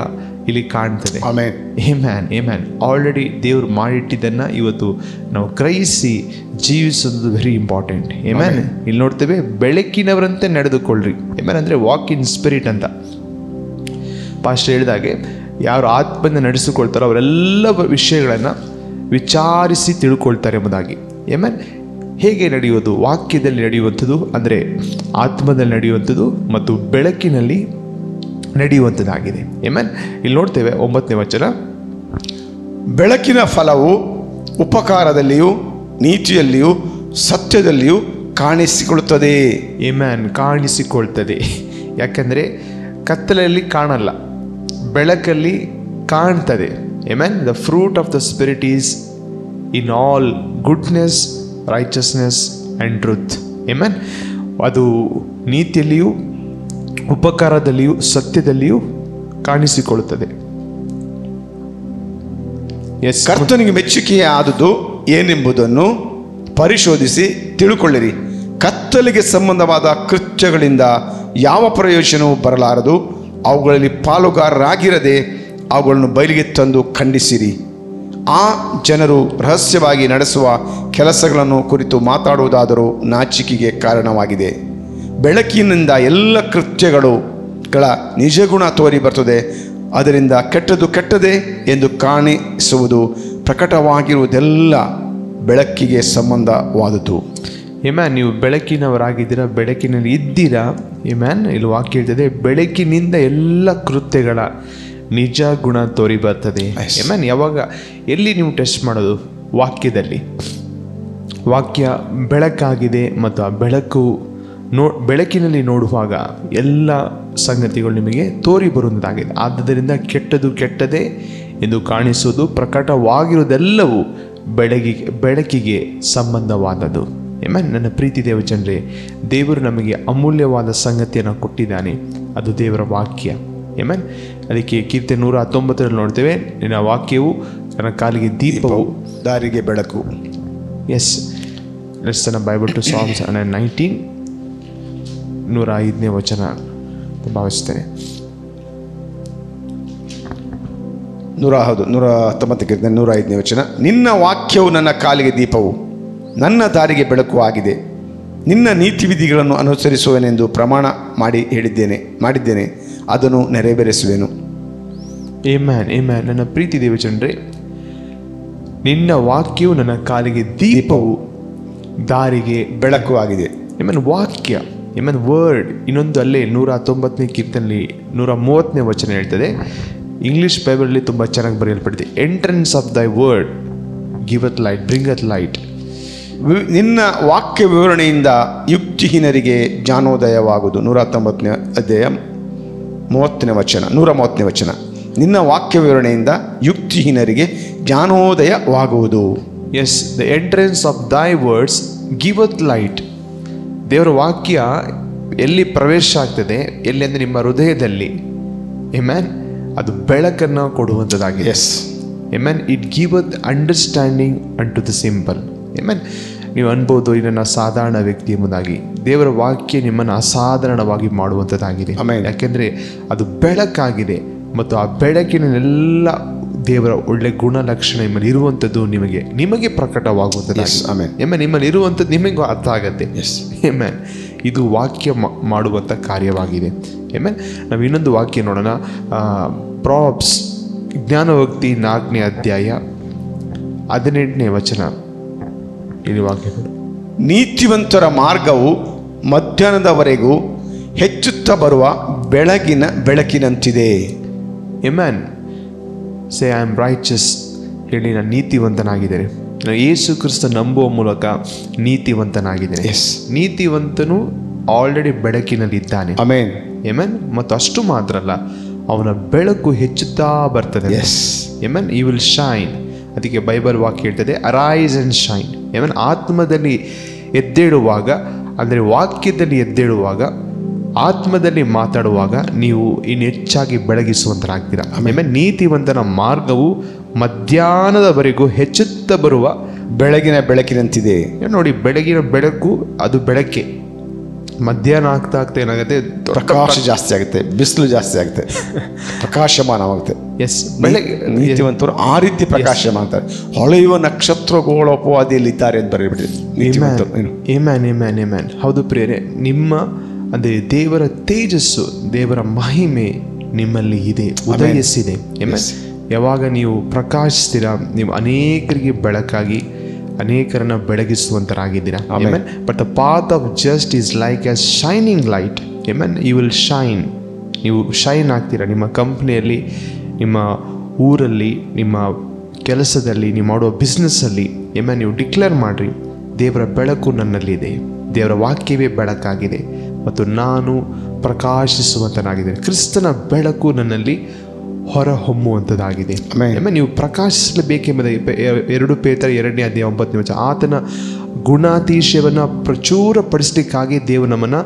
ಇಲ್ಲಿ ಕಾಣ್ತದೆ ಆಮೇನ್ ಏ ಮ್ಯಾನ್ ಏ ಮ್ಯಾನ್ ಆಲ್ರೆಡಿ ದೇವ್ರು ಮಾಡಿಟ್ಟಿದ್ದನ್ನು ಇವತ್ತು ನಾವು ಗ್ರಹಿಸಿ ಜೀವಿಸೋದು ವೆರಿ ಇಂಪಾರ್ಟೆಂಟ್ ಏ ಮ್ಯಾನ್ ಇಲ್ಲಿ ನೋಡ್ತೇವೆ ಬೆಳಕಿನವರಂತೆ ನಡೆದುಕೊಳ್ಳ್ರಿ ಏ ಮ್ಯಾನ್ ಅಂದರೆ ವಾಕ್ ಇನ್ ಸ್ಪಿರಿಟ್ ಅಂತ ಪಾಸ್ಟ್ ಹೇಳಿದಾಗೆ ಯಾರು ಆತ್ಮದಿಂದ ನಡೆಸಿಕೊಳ್ತಾರೋ ಅವರೆಲ್ಲ ವಿಷಯಗಳನ್ನು ವಿಚಾರಿಸಿ ತಿಳ್ಕೊಳ್ತಾರೆ ಎಂಬುದಾಗಿ ಏಮನ್ ಹೇಗೆ ನಡೆಯುವುದು ವಾಕ್ಯದಲ್ಲಿ ನಡೆಯುವಂಥದ್ದು ಅಂದರೆ ಆತ್ಮದಲ್ಲಿ ನಡೆಯುವಂಥದ್ದು ಮತ್ತು ಬೆಳಕಿನಲ್ಲಿ ನಡೆಯುವಂಥದ್ದಾಗಿದೆ ಏಮನ್ ಇಲ್ಲಿ ನೋಡ್ತೇವೆ ಒಂಬತ್ತನೇ ವಚನ ಬೆಳಕಿನ ಫಲವು ಉಪಕಾರದಲ್ಲಿಯೂ ನೀತಿಯಲ್ಲಿಯೂ ಸತ್ಯದಲ್ಲಿಯೂ ಕಾಣಿಸಿಕೊಳ್ಳುತ್ತದೆ ಏಮ್ಯಾನ್ ಕಾಣಿಸಿಕೊಳ್ತದೆ ಯಾಕಂದರೆ ಕತ್ತಲಲ್ಲಿ ಕಾಣಲ್ಲ ಬೆಳಕಲ್ಲಿ ಕಾಣ್ತದೆ amen the fruit of the spirit is in all goodness righteousness and truth amen ಅದು ನೀತಿಯಲ್ಲಿಯೂ ಉಪಕಾರದಲ್ಲಿಯೂ ಸತ್ಯದಲ್ಲಿಯೂ ಕಾಣಿಸಿಕೊಳ್ಳುತ್ತದೆ ಎಸ್ ಕರ್ತನಿಗೆ ಮೆಚ್ಚುಗೆಯ ಆದುದು ಏನೆಂಬುದನ್ನು ಪರಿಶೋಧಿಸಿ ತಿಳುಕೊಳ್ಳಿರಿ ಕತ್ತಲಿಗೆ ಸಂಬಂಧವಾದ ಕೃತ್ಯಗಳಿಂದ ಯಾವ ಪ್ರಯೋಜನವೂ ಬರಲಾರದು ಅವುಗಳಲ್ಲಿ ಪಾಲುಗಾರರಾಗಿರದೆ ಅವುಗಳನ್ನು ಬಯಲಿಗೆ ತಂದು ಖಂಡಿಸಿರಿ ಆ ಜನರು ರಹಸ್ಯವಾಗಿ ನಡೆಸುವ ಕೆಲಸಗಳನ್ನು ಕುರಿತು ಮಾತಾಡುವುದಾದರೂ ನಾಚಿಕೆಗೆ ಕಾರಣವಾಗಿದೆ ಬೆಳಕಿನಿಂದ ಎಲ್ಲ ಕೃತ್ಯಗಳು ಗಳ ನಿಜಗುಣ ತೋರಿ ಬರ್ತದೆ ಅದರಿಂದ ಕೆಟ್ಟದು ಕೆಟ್ಟದೆ ಎಂದು ಕಾಣಿಸುವುದು ಪ್ರಕಟವಾಗಿರುವುದೆಲ್ಲ ಬೆಳಕಿಗೆ ಸಂಬಂಧವಾದುದು ಎಮ್ಯಾನ್ ನೀವು ಬೆಳಕಿನವರಾಗಿದ್ದೀರಾ ಬೆಳಕಿನಲ್ಲಿ ಇದ್ದೀರಾ ಎಮ್ಯಾನ್ ಇಲ್ಲಿ ವಾಕ್ಯ ಹೇಳ್ತದೆ ಬೆಳಕಿನಿಂದ ಎಲ್ಲ ಕೃತ್ಯಗಳ ನಿಜ ಗುಣ ತೋರಿ ಬರ್ತದೆ Yes. ಎಮ್ಯಾನ್ ಯಾವಾಗ ಎಲ್ಲಿ ನೀವು ಟೆಸ್ಟ್ ಮಾಡೋದು ವಾಕ್ಯದಲ್ಲಿ ವಾಕ್ಯ ಬೆಳಕಾಗಿದೆ ಮತ್ತು ಆ ಬೆಳಕು ನೋ ಬೆಳಕಿನಲ್ಲಿ ನೋಡುವಾಗ ಎಲ್ಲ ಸಂಗತಿಗಳು ನಿಮಗೆ ತೋರಿ ಬರುವುದಾಗಿದೆ ಆದ್ದರಿಂದ ಕೆಟ್ಟದು ಕೆಟ್ಟದೆ ಎಂದು ಕಾಣಿಸುವುದು ಪ್ರಕಟವಾಗಿರುವುದೆಲ್ಲವೂ ಬೆಳಗಿಗೆ ಬೆಳಕಿಗೆ ಸಂಬಂಧವಾದದ್ದು ಏಮನ್ ನನ್ನ ಪ್ರೀತಿ ದೇವಜನರೇ ದೇವರು ನಮಗೆ ಅಮೂಲ್ಯವಾದ ಸಂಗತಿಯನ್ನು ಕೊಟ್ಟಿದ್ದಾನೆ ಅದು ದೇವರ ವಾಕ್ಯ ಏಮನ್ ಅದಕ್ಕೆ ಕೀರ್ತಿ ನೂರ ಹತ್ತೊಂಬತ್ತರಲ್ಲಿ ನೋಡ್ತೇವೆ ನಿನ್ನ ವಾಕ್ಯವು ನನ್ನ ಕಾಲಿಗೆ ದೀಪವು ದಾರಿಗೆ ಬೆಳಕು ಎಸ್ ಲೆಟ್ಸ್ ನ Bible to songs and nineteen ನೂರ ಐದನೇ ವಚನ ಅಂತ ಭಾವಿಸ್ತೇನೆ ನೂರ ಹೌದು ನೂರ ಹತ್ತೊಂಬತ್ತಕ್ಕೆ ನೂರ ಐದನೇ ವಚನ ನಿನ್ನ ವಾಕ್ಯವು ನನ್ನ ಕಾಲಿಗೆ ದೀಪವು ನನ್ನ ದಾರಿಗೆ ಬೆಳಕು ಆಗಿದೆ ನಿನ್ನ ನೀತಿ ವಿಧಿಗಳನ್ನು ಅನುಸರಿಸುವೆನೆಂದು ಪ್ರಮಾಣ ಮಾಡಿ ಹೇಳಿದ್ದೇನೆ ಮಾಡಿದ್ದೇನೆ ಅದನ್ನು ನೆರವೇರಿಸುವೆನು ಏ ಮ್ಯಾನ್ ಏ ಮ್ಯಾನ್ ನನ್ನ ಪ್ರೀತಿ ದೇವಚಂದ್ರೆ ನಿನ್ನ ವಾಕ್ಯವು ನನ್ನ ಕಾಲಿಗೆ ದೀಪವು ದಾರಿಗೆ ಬೆಳಕು ಆಗಿದೆ ಏಮನ್ ವಾಕ್ಯ ಏಮನ್ ವರ್ಡ್ ಇನ್ನೊಂದು ಅಲ್ಲೇ ನೂರ ಹತ್ತೊಂಬತ್ತನೇ ಕೀರ್ತನಲ್ಲಿ ನೂರ ಮೂವತ್ತನೇ ವಚನ ಹೇಳ್ತದೆ ಇಂಗ್ಲಿಷ್ ಬೈಬಲಲ್ಲಿ ತುಂಬ ಚೆನ್ನಾಗಿ ಬರೆಯಲ್ಪಟ್ಟಿದೆ entrance of thy word giveth light bringeth light ವಿ- ನಿನ್ನ ವಾಕ್ಯ ವಿವರಣೆಯಿಂದ ಯುಕ್ತಿಹೀನರಿಗೆ ಜ್ಞಾನೋದಯವಾಗುವುದು ನೂರ ಹತ್ತೊಂಬತ್ತನೇ ಅಧ್ಯಾಯ ಮೂವತ್ತನೇ ವಚನ ನೂರ ಮೂವತ್ತನೇ ವಚನ ನಿನ್ನ ವಾಕ್ಯ ವಿವರಣೆಯಿಂದ ಯುಕ್ತಿಹೀನರಿಗೆ ಜ್ಞಾನೋದಯವಾಗುವುದು yes the entrance of thy words giveth light ದೇವರ ವಾಕ್ಯ ಎಲ್ಲಿ ಪ್ರವೇಶ ಆಗ್ತದೆ ಎಲ್ಲಿ ಅಂದರೆ ನಿಮ್ಮ ಹೃದಯದಲ್ಲಿ ಎಮ್ಯಾನ್ ಅದು ಬೆಳಕನ್ನು ಕೊಡುವಂಥದ್ದಾಗಿದೆ yes amen it giveth understanding and to the simple amen ನೀವು ಅನ್ಬೋದು ಇದನ್ನು ಸಾಧಾರಣ ವ್ಯಕ್ತಿ ಎಂಬುದಾಗಿ ದೇವರ ವಾಕ್ಯ ನಿಮ್ಮನ್ನು ಅಸಾಧಾರಣವಾಗಿ ಮಾಡುವಂಥದ್ದಾಗಿದೆ Amen. ಯಾಕೆಂದರೆ ಅದು ಬೆಳಕಾಗಿದೆ ಮತ್ತು ಆ ಬೆಳಕಿನೆಲ್ಲ ದೇವರ ಒಳ್ಳೆ ಗುಣಲಕ್ಷಣ ನಿಮ್ಮಲ್ಲಿ ಇರುವಂಥದ್ದು ನಿಮಗೆ ನಿಮಗೆ ಪ್ರಕಟವಾಗುವಂಥದ್ದು Yes, amen. ಎಮ್ಮ ನಿಮ್ಮಲ್ಲಿ ಇರುವಂಥದ್ದು ನಿಮಗೂ ಅರ್ಥ ಆಗತ್ತೆ ಎಸ್ ಎಮ್ಯಾನ್ ಇದು ವಾಕ್ಯ ಮಾ- ಮಾಡುವಂಥ ಕಾರ್ಯವಾಗಿದೆ ಎಮ್ಯಾನ್ ನಾವು ಇನ್ನೊಂದು ವಾಕ್ಯ ನೋಡೋಣ ಪ್ರಾಬ್ಸ್ ಜ್ಞಾನಭಕ್ತಿ ನಾಲ್ಕನೇ ಅಧ್ಯಾಯ ಹದಿನೆಂಟನೇ ವಚನ ಇಲ್ಲಿ ವಾಕ್ಯ ನೋಡಿ. ನೀತಿವಂತರ ಮಾರ್ಗವು ಮಧ್ಯಾಹ್ನದವರೆಗೂ ಹೆಚ್ಚುತ್ತಾ ಬರುವ ಬೆಳಗಿನ ಬೆಳಕಿನಂತಿದೆ amen say I am righteous ಹೇಳಿ ನಾನು ನೀತಿವಂತನಾಗಿದ್ದೇನೆ ನಾನು ಯೇಸು ಕ್ರಿಸ್ತ ನಂಬುವ ಮೂಲಕ ನೀತಿವಂತನಾಗಿದ್ದೇನೆ ಎಸ್ ನೀತಿವಂತನು ಆಲ್ರೆಡಿ ಬೆಳಕಿನಲ್ಲಿದ್ದಾನೆ ಅಮೇನ್ ಎಮನ್ ಮತ್ತು ಅಷ್ಟು ಮಾತ್ರ ಅಲ್ಲ ಅವನ ಬೆಳಕು ಹೆಚ್ಚುತ್ತಾ ಬರ್ತದೆ ಎಸ್ ಎಮನ್ ಈ ವಿಲ್ ಶೈನ್ ಅದಕ್ಕೆ ಬೈಬಲ್ ವಾಕ್ಯ ಹೇಳ್ತದೆ ಅರೈಸ್ ಅಂಡ್ ಶೈನ್ ಎಮನ್ ಆತ್ಮದಲ್ಲಿ ಎದ್ದೇಳುವಾಗ ಅಂದರೆ ವಾಕ್ಯದಲ್ಲಿ ಎದ್ದೇಳುವಾಗ ಆತ್ಮದಲ್ಲಿ ಮಾತಾಡುವಾಗ ನೀವು ಇನ್ನು ಹೆಚ್ಚಾಗಿ ಬೆಳಗಿಸುವಂತರಾಗ್ತೀರಾ ಆಮೇಲೆ ನೀತಿವಂತನ ಮಾರ್ಗವು ಮಧ್ಯಾಹ್ನದವರೆಗೂ ಹೆಚ್ಚುತ್ತಾ ಬರುವ ಬೆಳಗಿನ ಬೆಳಕಿನಂತಿದೆ ನೋಡಿ ಬೆಳಗಿನ ಬೆಳಕು ಅದು ಬೆಳಕೆ ಮಧ್ಯಾಹ್ನ ಆಗ್ತಾ ಆಗ್ತಾ ಏನಾಗುತ್ತೆ ಪ್ರಕಾಶ ಜಾಸ್ತಿ ಆಗುತ್ತೆ ಬಿಸಿಲು ಜಾಸ್ತಿ ಆಗುತ್ತೆ ಪ್ರಕಾಶಮಾನವಾಗುತ್ತೆ ಎಸ್ ಬೆಳಗ್ಗೆ ನೀತಿವಂತರು ಆ ರೀತಿ ಪ್ರಕಾಶಮಾನ ಅಂತಾರೆ ಹೊಳೆಯುವ ನಕ್ಷತ್ರಗಳ ಅಪವಾದಿಯಲ್ಲಿದ್ದಾರೆ ಅಂತ ಬರೀಬಿಟ್ರಿ ನೀತಿವಂತರು ಏನು ಏಮ್ಯಾನ್ ಏಮ್ಯಾನ್ ಏಮ್ಯಾನ್ ಹೌದು ಪ್ರಿಯರೇ ನಿಮ್ಮ ಅಂದರೆ ದೇವರ ತೇಜಸ್ಸು ದೇವರ ಮಹಿಮೆ ನಿಮ್ಮಲ್ಲಿ ಇದೆ ಉದಯಿಸಿದೆ ಏಮ್ಯಾನ್ ಯಾವಾಗ ನೀವು ಪ್ರಕಾಶಿಸ್ತೀರಾ ನೀವು ಅನೇಕರಿಗೆ ಬೆಳಕಾಗಿ ಅನೇಕರನ್ನ ಬೆಳಗಿಸುವಂತರಾಗಿದ್ದೀರಾ amen but the path of just is like a shining light amen you will shine ನೀವು ಶೈನ್ ಆಗ್ತೀರಾ ನಿಮ್ಮ ಕಂಪ್ನಿಯಲ್ಲಿ ನಿಮ್ಮ ಊರಲ್ಲಿ ನಿಮ್ಮ ಕೆಲಸದಲ್ಲಿ ನೀವು ಮಾಡುವ ಬಿಸ್ನೆಸ್ಸಲ್ಲಿ ಏಮನ್ ನೀವು ಡಿಕ್ಲೇರ್ ಮಾಡಿರಿ ದೇವರ ಬೆಳಕು ನನ್ನಲ್ಲಿದೆ ದೇವರ ವಾಕ್ಯವೇ ಬೆಳಕಾಗಿದೆ ಮತ್ತು ನಾನು ಪ್ರಕಾಶಿಸುವಂತನಾಗಿದ್ದೇನೆ ಕ್ರಿಸ್ತನ ಬೆಳಕು ನನ್ನಲ್ಲಿ ಹೊರ ಹೊಮ್ಮುವಂಥದ್ದಾಗಿದೆ Amen. ಆಮೇಲೆ ನೀವು ಪ್ರಕಾಶಿಸಲೇಬೇಕೆಂಬುದು ಪೆ- ಎರಡು ಪೇತರ ಎರಡನೇ ಅಧ್ಯಾಯ ಒಂಬತ್ತನೇ ವಚನ ಆತನ ಗುಣಾತಿಶಯವನ್ನು ಪ್ರಚುರಪಡಿಸಲಿಕ್ಕಾಗಿ ದೇವರು ನಮ್ಮನ್ನು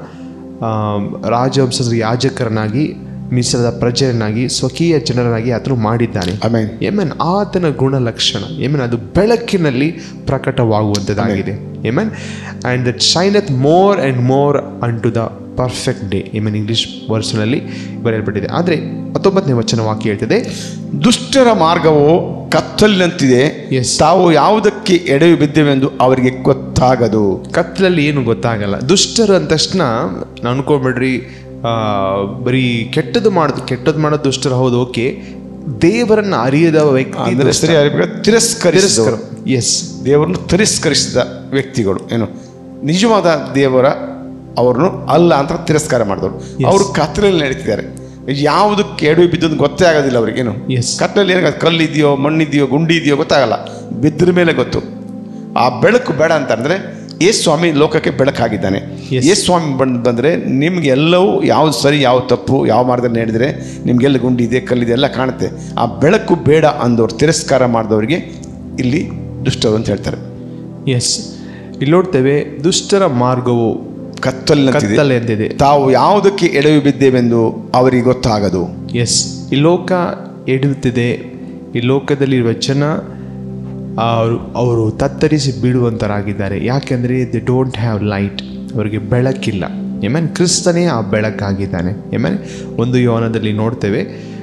ರಾಜವಂಶದ ಯಾಜಕರನಾಗಿ ಮಿಶ್ರದ ಪ್ರಜೆಯನ್ನಾಗಿ ಸ್ವಕೀಯ ಜನರನ್ನಾಗಿ ಆತನು ಮಾಡಿದ್ದಾನೆ ಆಮೇನ್ ಏಮನ್ ಆತನ ಗುಣಲಕ್ಷಣ ಏಮನ್ ಅದು ಬೆಳಕಿನಲ್ಲಿ ಪ್ರಕಟವಾಗುವಂಥದ್ದಾಗಿದೆ amen and that shineth more and more unto the perfect day amen English ವರ್ಸ್ನಲ್ಲಿ ಬರೆಯಲ್ಪಟ್ಟಿದೆ ಆದರೆ ಹತ್ತೊಂಬತ್ತನೇ ವಚನ ವಾಕ್ಯ ಹೇಳ್ತದೆ ದುಷ್ಟರ ಮಾರ್ಗವು ಕತ್ತಲಿನಂತಿದೆ Yes. ತಾವು ಯಾವುದಕ್ಕೆ ಎಡೆಯು ಬಿದ್ದೆವೆಂದು ಅವರಿಗೆ ಗೊತ್ತಾಗದು ಕತ್ತಲಲ್ಲಿ ಏನು ಗೊತ್ತಾಗಲ್ಲ ದುಷ್ಟರು ಅಂದ ತಕ್ಷಣ ನಾವು ಅನ್ಕೊಂಬಿಡ್ರಿ ಆ, ಬರೀ ಕೆಟ್ಟದ್ದು ಮಾಡೋದು ಕೆಟ್ಟದ್ದು ಮಾಡೋದು ದುಷ್ಟರು ಹೌದು ಓಕೆ ದೇವರನ್ನ ಅರಿಯದ ವ್ಯಕ್ತಿ ಅಂದ್ರೆ ಸರಿ ತಿರಸ್ಕರಿಸಿದವರು ಎಸ್ ದೇವರನ್ನು ತಿರಸ್ಕರಿಸಿದ ವ್ಯಕ್ತಿಗಳು ಏನು ನಿಜವಾದ ದೇವರ ಅವ್ರನ್ನು ಅಲ್ಲ ಅಂತ ತಿರಸ್ಕಾರ ಮಾಡಿದವರು ಅವರು ಕತ್ತಲಲ್ಲಿ ನಡೀತಿದ್ದಾರೆ ಯಾವುದಕ್ಕೆ ಎಡು ಬಿದ್ದದ್ದು ಗೊತ್ತೇ ಆಗೋದಿಲ್ಲ ಅವ್ರಿಗೆ ಏನು ಎಸ್ ಕತ್ತಲಲ್ಲಿ ಏನಾಗ ಕಲ್ಲಿದೆಯೋ ಮಣ್ಣಿದೆಯೋ ಗುಂಡಿ ಇದೆಯೋ ಗೊತ್ತಾಗಲ್ಲ ಬಿದ್ರ ಮೇಲೆ ಗೊತ್ತು ಆ ಬೆಳಕು ಬೇಡ ಅಂತ ಅಂದ್ರೆ ಯೇಸು ಸ್ವಾಮಿ ಲೋಕಕ್ಕೆ ಬೆಳಕಾಗಿದ್ದಾನೆ Yes. ಯೇಸು ಸ್ವಾಮಿ ಬಂದು ಬಂದರೆ ನಿಮ್ಗೆ ಎಲ್ಲವೂ ಯಾವ್ದು ಸರಿ ಯಾವ ತಪ್ಪು ಯಾವ ಮಾರ್ಗದಲ್ಲಿ ನಡೆದರೆ ನಿಮಗೆಲ್ಲ ಗುಂಡಿ ಇದೆ ಕಲ್ಲಿದೆ ಎಲ್ಲ ಕಾಣುತ್ತೆ ಆ ಬೆಳಕು ಬೇಡ ಅಂದವ್ರು ತಿರಸ್ಕಾರ ಮಾಡಿದವರಿಗೆ ಇಲ್ಲಿ ದುಷ್ಟರು ಅಂತ ಹೇಳ್ತಾರೆ ಎಸ್ ಇಲ್ಲಿ ನೋಡ್ತೇವೆ ದುಷ್ಟರ ಮಾರ್ಗವು ಕತ್ತಲಿನಂತಿದೆ ಕತ್ತಲೆ ಅಂತಿದೆ ತಾವು ಯಾವುದಕ್ಕೆ ಎಡವಿ ಬಿದ್ದೇವೆಂದು ಅವರಿಗೆ ಗೊತ್ತಾಗದು ಎಸ್ ಈ ಲೋಕ ಎಡುತ್ತಿದೆ ಈ ಲೋಕದಲ್ಲಿರುವ ಜನ ಅವರು ಅವರು ತತ್ತರಿಸಿ ಬೀಳುವಂತರಾಗಿದ್ದಾರೆ ಯಾಕೆಂದರೆ ದಿ ಡೋಂಟ್ ಹ್ಯಾವ್ ಲೈಟ್ ಅವರಿಗೆ ಬೆಳಕಿಲ್ಲ ಎಮನ್ ಕ್ರಿಸ್ತನೇ ಆ ಬೆಳಕಾಗಿದ್ದಾನೆ ಎಮನ್ ಒಂದು ಯೋನದಲ್ಲಿ ನೋಡ್ತೇವೆ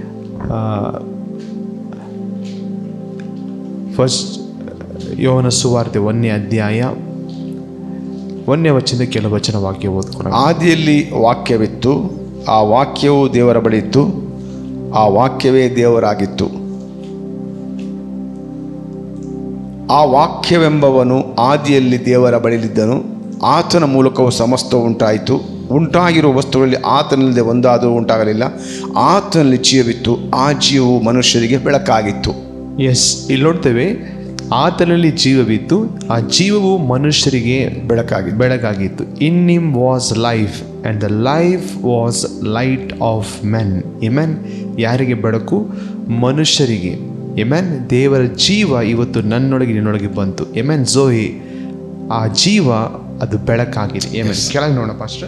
ಫಸ್ಟ್ ಯೋನ ಸುವಾರ್ತೆ ಒಂದನೇ ಅಧ್ಯಾಯ ಒಂದನೇ ವಚನದ ಕೆಲವು ವಚನ ವಾಕ್ಯ ಓದ್ಕೊಂಡು ಆದಿಯಲ್ಲಿ ವಾಕ್ಯವಿತ್ತು ಆ ವಾಕ್ಯವು ದೇವರ ಬಳಿ ಇತ್ತು ಆ ವಾಕ್ಯವೇ ದೇವರಾಗಿತ್ತು ಆ ವಾಕ್ಯವೆಂಬವನು ಆದಿಯಲ್ಲಿ ದೇವರ ಬಳಿಲಿದ್ದನು ಆತನ ಮೂಲಕವು ಸಮಸ್ತವು ಉಂಟಾಯಿತು ಉಂಟಾಗಿರುವ ವಸ್ತುಗಳಲ್ಲಿ ಆತನಲ್ಲದೆ ಒಂದಾದರೂ ಉಂಟಾಗಲಿಲ್ಲ ಆತನಲ್ಲಿ ಜೀವವಿತ್ತು ಆ ಜೀವವು ಮನುಷ್ಯರಿಗೆ ಬೆಳಕಾಗಿತ್ತು ಎಸ್ ಇಲ್ಲಿ ನೋಡ್ತೇವೆ ಆತನಲ್ಲಿ ಜೀವವಿತ್ತು ಆ ಜೀವವು ಮನುಷ್ಯರಿಗೆ ಬೆಳಕಾಗಿತ್ತು ಬೆಳಗಾಗಿತ್ತು in him was life and the life was light of men amen ಯಾರಿಗೆ ಬೆಳಕು ಮನುಷ್ಯರಿಗೆ ಎಮೆನ್ ದೇವರ ಜೀವ ಇವತ್ತು ನನ್ನೊಳಗೆ ನಿನ್ನೊಳಗೆ ಬಂತು ಎಮೆನ್ ಝೋಯಿ ಆ ಜೀವ ಅದು ಬೆಳಕಾಗಿದೆ ಎಮೆನ್ ಕೆಳಗೆ ನೋಡೋಣ ಪಾಸ್ಟರ್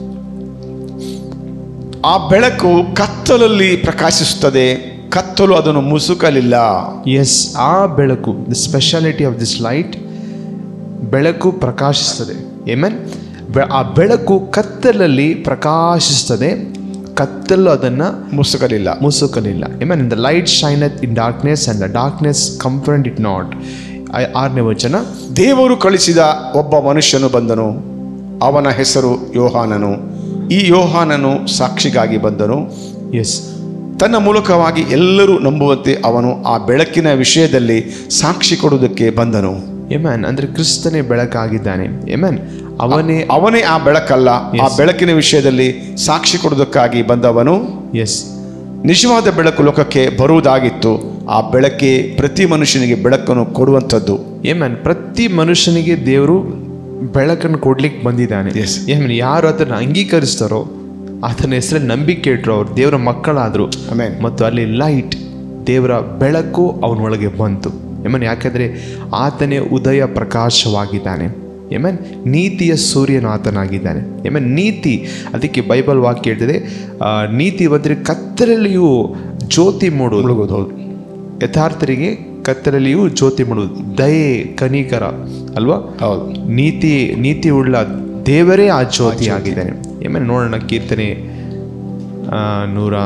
ಆ ಬೆಳಕು ಕತ್ತಲಲ್ಲಿ ಪ್ರಕಾಶಿಸುತ್ತದೆ ಕತ್ತಲು ಅದನ್ನು ಮುಸುಕಲಿಲ್ಲ ಎಸ್ ಆ ಬೆಳಕು the speciality of this light ಬೆಳಕು ಪ್ರಕಾಶಿಸ್ತದೆ ಏಮನ್ ಆ ಬೆಳಕು ಕತ್ತಲಲ್ಲಿ ಪ್ರಕಾಶಿಸ್ತದೆ ಕತ್ತಲು ಅದನ್ನು ಮುಸುಕಲಿಲ್ಲ ಮುಸುಕಲಿಲ್ಲ amen in the light shineth in darkness and the darkness confront it not ಆರನೇ ವಚನ ದೇವರು ಕಳಿಸಿದ ಒಬ್ಬ ಮನುಷ್ಯನು ಬಂದನು ಅವನ ಹೆಸರು ಯೋಹಾನನು ಈ ಯೋಹಾನನು ಸಾಕ್ಷಿಗಾಗಿ ಬಂದನು ಎಸ್ ತನ್ನ ಮೂಲಕವಾಗಿ ಎಲ್ಲರೂ ನಂಬುವಂತೆ ಅವನು ಆ ಬೆಳಕಿನ ವಿಷಯದಲ್ಲಿ ಸಾಕ್ಷಿ ಕೊಡುವುದಕ್ಕೆ ಬಂದನು ಎಮನ್ ಅಂದ್ರೆ ಕ್ರಿಸ್ತನೇ ಬೆಳಕಾಗಿದ್ದಾನೆ ಎಮನ್ ಅವನೇ ಅವನೇ ಆ ಬೆಳಕಲ್ಲ ಆ ಬೆಳಕಿನ ವಿಷಯದಲ್ಲಿ ಸಾಕ್ಷಿ ಕೊಡುವುದಕ್ಕಾಗಿ ಬಂದವನು ಎಸ್ ನಿಜವಾದ ಬೆಳಕು ಲೋಕಕ್ಕೆ ಬರುವುದಾಗಿತ್ತು ಆ ಬೆಳಕೆ ಪ್ರತಿ ಮನುಷ್ಯನಿಗೆ ಬೆಳಕನ್ನು ಕೊಡುವಂಥದ್ದು ಏಮನ್ ಪ್ರತಿ ಮನುಷ್ಯನಿಗೆ ದೇವರು ಬೆಳಕನ್ನು ಕೊಡ್ಲಿಕ್ಕೆ ಬಂದಿದ್ದಾನೆ Yes. ಏಮನ್ ಯಾರು ಅದನ್ನು ಅಂಗೀಕರಿಸ್ತಾರೋ ಆತನ ಹೆಸರಲ್ಲಿ ನಂಬಿಕೆ ಇಟ್ಟರು ಅವ್ರು ದೇವರ ಮಕ್ಕಳಾದರು ಆಮೇನ್ ಮತ್ತು ಅಲ್ಲಿ ಲೈಟ್ ದೇವರ ಬೆಳಕು ಅವನೊಳಗೆ ಬಂತು ಏಮನ್ ಯಾಕಂದರೆ ಆತನೇ ಉದಯ ಪ್ರಕಾಶವಾಗಿದ್ದಾನೆ ಏಮನ್ ನೀತಿಯ ಸೂರ್ಯನು ಆತನಾಗಿದ್ದಾನೆ ಏಮನ್ ನೀತಿ ಅದಕ್ಕೆ ಬೈಬಲ್ ವಾಕ್ಯ ಹೇಳ್ತದೆ ಆ, ನೀತಿ ಬಂದರೆ ಕತ್ತಲಲ್ಲಿಯೂ ಜ್ಯೋತಿ ಮೂಡುವುದು ಮುಳುಗೋದು ಹೌದು ಯಥಾರ್ಥರಿಗೆ ಕತ್ತಲಲ್ಲಿಯೂ ಜ್ಯೋತಿ ಮೂಡುವುದು ದಯೆ ಕನಿಕರ ಅಲ್ವಾ ಹೌದು ನೀತಿ ನೀತಿ ಉಳ್ಳ ದೇವರೇ ಆ ಜ್ಯೋತಿ ಆಗಿದ್ದಾನೆ ಆಮೇಲೆ ನೋಡೋಣ ಕೀರ್ತನೆ ಆ, ನೂರ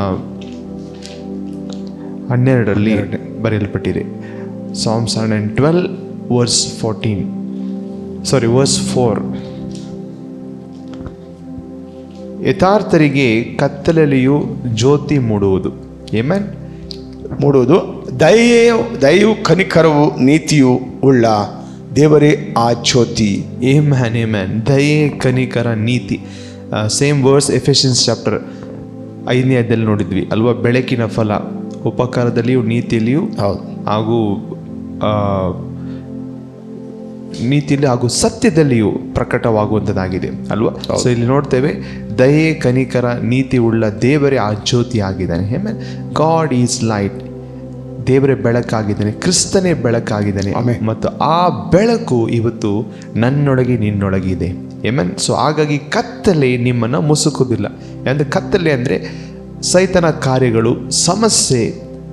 ಹನ್ನೆರಡರಲ್ಲಿ ಬರೆಯಲ್ಪಟ್ಟಿದೆ psalms hundred and twelve verse fourteen sorry verse four ಯಥಾರ್ಥರಿಗೆ ಕತ್ತಲಲ್ಲಿಯೂ ಜ್ಯೋತಿ ಮೂಡುವುದು ಏಮನ್ ಮೂಡುವುದು ದಯೆಯು ದಯೆಯು ಕನಿಕರವು ನೀತಿಯು ಉಳ್ಳ ದೇವರೇ ಆ ಜ್ಯೋತಿ ಏ ಮ್ಯಾನ್ ಏ ಮ್ಯಾನ್ ದಯೆ ಕನಿಕರ ನೀತಿ ಸೇಮ್ ವರ್ಸ್ ಎಫಿಷಿಯನ್ಸ್ ಚಾಪ್ಟರ್ ಐದನೇ ಅಧ್ಯಾಯದಲ್ಲಿ ನೋಡಿದ್ವಿ ಅಲ್ವಾ ಬೆಳಕಿನ ಫಲ ಉಪಕಾರದಲ್ಲಿಯೂ ನೀತಿಯಲ್ಲಿಯೂ ಹೌದು ಹಾಗೂ ಆ, ನೀತಿಯಲ್ಲಿ ಹಾಗೂ ಸತ್ಯದಲ್ಲಿಯೂ ಪ್ರಕಟವಾಗುವಂಥದ್ದಾಗಿದೆ ಅಲ್ವಾ ಸೊ ಇಲ್ಲಿ ನೋಡ್ತೇವೆ ದಯೆ ಕನಿಕರ ನೀತಿ ಉಳ್ಳ ದೇವರೇ ಆ ಜ್ಯೋತಿ ಆಗಿದ್ದಾನೆ ಹೇಮನ್ ಗಾಡ್ ಈಸ್ ಲೈಟ್ ದೇವರೇ ಬೆಳಕಾಗಿದ್ದಾನೆ ಕ್ರಿಸ್ತನೇ ಬೆಳಕಾಗಿದ್ದಾನೆ ಆಮೆನ್. ಮತ್ತು ಆ ಬೆಳಕು ಇವತ್ತು ನನ್ನೊಳಗೆ ನಿನ್ನೊಳಗಿದೆ ಎಮನ್ ಸೊ ಹಾಗಾಗಿ ಕತ್ತಲೆ ನಿಮ್ಮನ್ನು ಮುಸುಕುವುದಿಲ್ಲ ಅಂದರೆ ಕತ್ತಲೆ ಅಂದರೆ ಸೈತನ ಕಾರ್ಯಗಳು ಸಮಸ್ಯೆ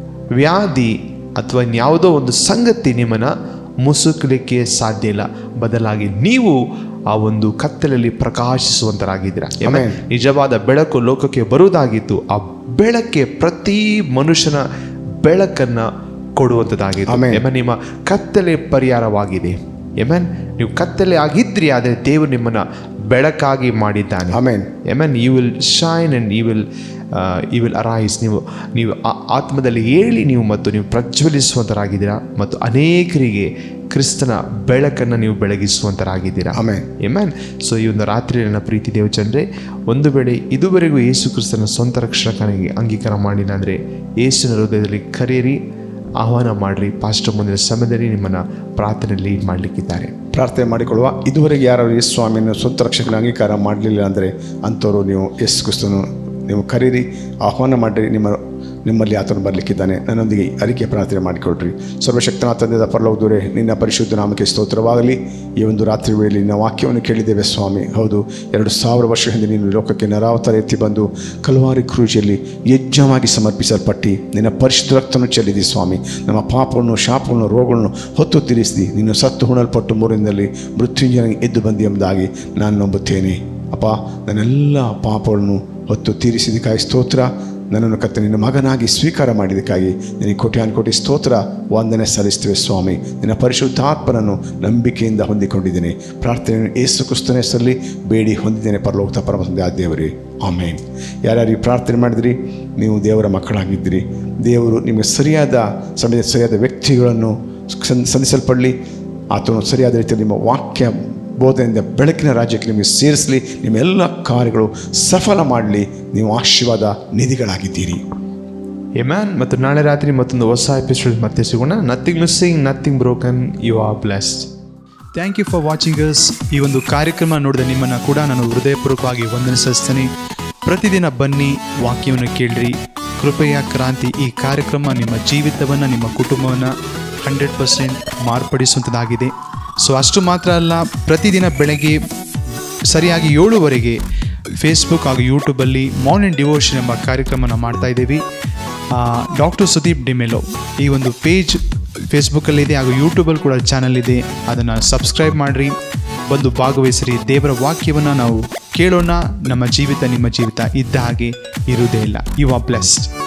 ವ್ಯಾಧಿ ಅಥವಾ ಇನ್ಯಾವುದೋ ಒಂದು ಸಂಗತಿ ನಿಮ್ಮನ್ನು ಮುಸುಕಲಿಕ್ಕೆ ಸಾಧ್ಯ ಇಲ್ಲ ಬದಲಾಗಿ ನೀವು ಆ ಒಂದು ಕತ್ತಲಲ್ಲಿ ಪ್ರಕಾಶಿಸುವಂತರಾಗಿದ್ದೀರಾ Amen. ಆಮೆನ್. ನಿಜವಾದ ಬೆಳಕು ಲೋಕಕ್ಕೆ ಬರುವುದಾಗಿತ್ತು ಆ ಬೆಳಕೆ ಪ್ರತಿ ಮನುಷ್ಯನ ಬೆಳಕನ್ನ ಕೊಡುವಂಥದ್ದಾಗಿದೆ ಆಮೆನ್. ಎಮನ್ ನಿಮ್ಮ ಕತ್ತಲೆ ಪರಿಹಾರವಾಗಿದೆ ಎಮನ್ ನೀವು ಕತ್ತಲೆ ಆಗಿದ್ರಿ ಆದರೆ ದೇವರು ನಿಮ್ಮನ್ನ ಬೆಳಕಾಗಿ ಮಾಡಿದ್ದಾನೆ amen amen you will shine and you will you will arise ನೀವು ನೀವು ಆ- ಆತ್ಮದಲ್ಲಿ ಹೇಳಿ ನೀವು ಮತ್ತು ನೀವು ಪ್ರಜ್ವಲಿಸುವಂತರಾಗಿದ್ದೀರಾ ಮತ್ತು ಅನೇಕರಿಗೆ ಕ್ರಿಸ್ತನ ಬೆಳಕನ್ನು ನೀವು ಬೆಳಗಿಸುವಂತರಾಗಿದ್ದೀರಾ ಆಮೆನ್ ಎಮ್ಯಾನ್ ಸೊ ಈ ಒಂದು ರಾತ್ರಿ ನನ್ನ ಪ್ರೀತಿ ದೇವಚಂದ್ರೆ ಒಂದು ವೇಳೆ ಇದುವರೆಗೂ ಯೇಸು ಕ್ರಿಸ್ತನ ಸ್ವಂತ ರಕ್ಷಕನಿಗೆ ಅಂಗೀಕಾರ ಮಾಡಿಲ್ಲ ಅಂದರೆ ಯೇಸುವಿನ ಹೃದಯದಲ್ಲಿ ಕರೆಯಿರಿ ಆಹ್ವಾನ ಮಾಡಿರಿ ಪಾಸ್ಟರ್ ಮುಂದಿನ ಸಮಯದಲ್ಲಿ ನಿಮ್ಮನ್ನು ಪ್ರಾರ್ಥನೆ ಲೀಡ್ ಮಾಡಲಿಕ್ಕಿದ್ದಾರೆ ಪ್ರಾರ್ಥನೆ ಮಾಡಿಕೊಳ್ಳುವ ಇದುವರೆಗೆ ಯಾರು ಯೇಸು ಸ್ವಾಮಿಯನ್ನು ಸ್ವಂತ ರಕ್ಷಕನ ಅಂಗೀಕಾರ ಮಾಡಲಿಲ್ಲ ಅಂದರೆ ಅಂಥವ್ರು ನೀವು ಯೇಸು ಕ್ರಿಸ್ತನು ನೀವು ಕರೀರಿ ಆಹ್ವಾನ ಮಾಡಿರಿ ನಿಮ್ಮ ನಿಮ್ಮಲ್ಲಿ ಆತನು ಬರಲಿಕ್ಕಿದ್ದಾನೆ ನನ್ನೊಂದಿಗೆ ಅರಿಕೆ ಪ್ರಾರ್ಥನೆ ಮಾಡಿಕೊಡ್ರಿ ಸರ್ವಶಕ್ತನ ತಂದೆದ ಪರಲೋಕದವರೇ ನಿನ್ನ ಪರಿಶುದ್ಧ ನಾಮಕ್ಕೆ ಸ್ತೋತ್ರವಾಗಲಿ ಈ ಒಂದು ರಾತ್ರಿ ವೇಳೆಯಲ್ಲಿ ನಿನ್ನ ವಾಕ್ಯವನ್ನು ಕೇಳಿದ್ದೇವೆ ಸ್ವಾಮಿ ಹೌದು ಎರಡು ಸಾವಿರ ವರ್ಷ ಹಿಂದೆ ನೀನು ಲೋಕಕ್ಕೆ ನರಾವತಾರ ಎತ್ತಿ ಬಂದು ಕಲ್ವಾರಿ ಕ್ರೂಜಲ್ಲಿ ಯಜ್ಞವಾಗಿ ಸಮರ್ಪಿಸಲ್ಪಟ್ಟು ನಿನ್ನ ಪರಿಶುದ್ಧ ರಕ್ತವನ್ನು ಚೆಲ್ಲಿದಿ ಸ್ವಾಮಿ ನಮ್ಮ ಪಾಪವನ್ನು ಶಾಪವನ್ನು ರೋಗಗಳನ್ನು ಹೊತ್ತು ತಿರಿಸಿದಿ ನೀನು ಸತ್ತು ಹುಣಲ್ಪಟ್ಟು ಮೂರಿನಲ್ಲಿ ಮೃತ್ಯುಂಜನ ಎದ್ದು ಬಂದಿ ಎಂಬುದಾಗಿ ನಾನು ನಂಬುತ್ತೇನೆ ಅಪ್ಪ ನನ್ನೆಲ್ಲ ಪಾಪಗಳನ್ನು ಹೊತ್ತು ತೀರಿಸಿದಕ್ಕಾಗಿ ಸ್ತೋತ್ರ ನನ್ನನ್ನು ಕತ್ತ ನಿನ್ನ ಮಗನಾಗಿ ಸ್ವೀಕಾರ ಮಾಡಿದಕ್ಕಾಗಿ ನಿನಗೆ ಕೋಟ್ಯಾನ್ ಕೋಟಿ ಸ್ತೋತ್ರ ವಂದನೆ ಸಲ್ಲಿಸ್ತೇವೆ ಸ್ವಾಮಿ ನಿನ್ನ ಪರಿಶುದ್ಧಾತ್ಮನನ್ನು ನಂಬಿಕೆಯಿಂದ ಹೊಂದಿಕೊಂಡಿದ್ದೇನೆ ಪ್ರಾರ್ಥನೆಯನ್ನು ಏಸು ಕ್ರಿಸ್ತನ ಹೆಸರಲ್ಲಿ ಬೇಡಿ ಹೊಂದಿದ್ದೇನೆ ಪರಲೋಕ ಪರಮ ತಂದೆ ಆ ದೇವರೇ ಆಮೇನ್ ಯಾರ್ಯಾರು ಈ ಪ್ರಾರ್ಥನೆ ಮಾಡಿದ್ರಿ ನೀವು ದೇವರ ಮಕ್ಕಳಾಗಿದ್ದೀರಿ ದೇವರು ನಿಮಗೆ ಸರಿಯಾದ ಸಮಯದ ಸರಿಯಾದ ವ್ಯಕ್ತಿಗಳನ್ನು ಸಂ- ಸಂಧಿಸಲ್ಪಡಲಿ ಆತನು ಸರಿಯಾದ ರೀತಿಯಲ್ಲಿ ನಿಮ್ಮ ವಾಕ್ಯ ಬೋಧನೆಯಿಂದ ಬೆಳಕಿನ ರಾಜ್ಯಕ್ಕೆ ನಿಮಗೆ ಸೇರಿಸಲಿ ನಿಮ್ಮ ಎಲ್ಲ ಕಾರ್ಯಗಳು ಸಫಲ ಮಾಡಲಿ ನೀವು ಆಶೀರ್ವಾದ ನಿಧಿಗಳಾಗಿದ್ದೀರಿ ಎಮ್ಯಾನ್ ಮತ್ತು ನಾಳೆ ರಾತ್ರಿ ಮತ್ತೊಂದು ಹೊಸ ಎಪಿಸೋಡ್ ಮತ್ತೆ ಸಿಗೋಣ nothing missing nothing broken you are blessed thank you for watching us ಈ ಒಂದು ಕಾರ್ಯಕ್ರಮ ನೋಡಿದ ನಿಮ್ಮನ್ನು ಕೂಡ ನಾನು ಹೃದಯಪೂರ್ವಕವಾಗಿ ವಂದನೆ ಸಲ್ಲಿಸ್ತೇನೆ ಪ್ರತಿದಿನ ಬನ್ನಿ ವಾಕ್ಯವನ್ನು ಕೇಳ್ರಿ ಕೃಪೆಯ ಕ್ರಾಂತಿ ಈ ಕಾರ್ಯಕ್ರಮ ನಿಮ್ಮ ಜೀವಿತವನ್ನು ನಿಮ್ಮ ಕುಟುಂಬವನ್ನು ಹಂಡ್ರೆಡ್ ಪರ್ಸೆಂಟ್ ಮಾರ್ಪಡಿಸುವಂಥದ್ದಾಗಿದೆ ಸೊ ಅಷ್ಟು ಮಾತ್ರ ಅಲ್ಲ ಪ್ರತಿದಿನ ಬೆಳಗ್ಗೆ ಸರಿಯಾಗಿ ಏಳುವರೆಗೆ ಫೇಸ್ಬುಕ್ ಹಾಗೂ ಯೂಟ್ಯೂಬಲ್ಲಿ ಮಾರ್ನಿಂಗ್ ಡಿವೋಷನ್ ಎಂಬ ಕಾರ್ಯಕ್ರಮನ ಮಾಡ್ತಾ ಇದ್ದೀವಿ ಡಾಕ್ಟರ್ ಸುದೀಪ್ ಡಿಮೆಲೋ ಈ ಒಂದು ಪೇಜ್ ಫೇಸ್ಬುಕ್ಕಲ್ಲಿದೆ ಹಾಗೂ ಯೂಟ್ಯೂಬಲ್ಲಿ ಕೂಡ ಚಾನಲ್ ಇದೆ ಅದನ್ನು ಸಬ್ಸ್ಕ್ರೈಬ್ ಮಾಡಿರಿ ಬಂದು ಭಾಗವಹಿಸಿರಿ ದೇವರ ವಾಕ್ಯವನ್ನು ನಾವು ಕೇಳೋಣ ನಮ್ಮ ಜೀವಿತ ನಿಮ್ಮ ಜೀವಿತ ಇದ್ದ ಹಾಗೆ ಇರುವುದೇ ಇಲ್ಲ ಯು ಆರ್ ಬ್ಲೆಸ್ಡ್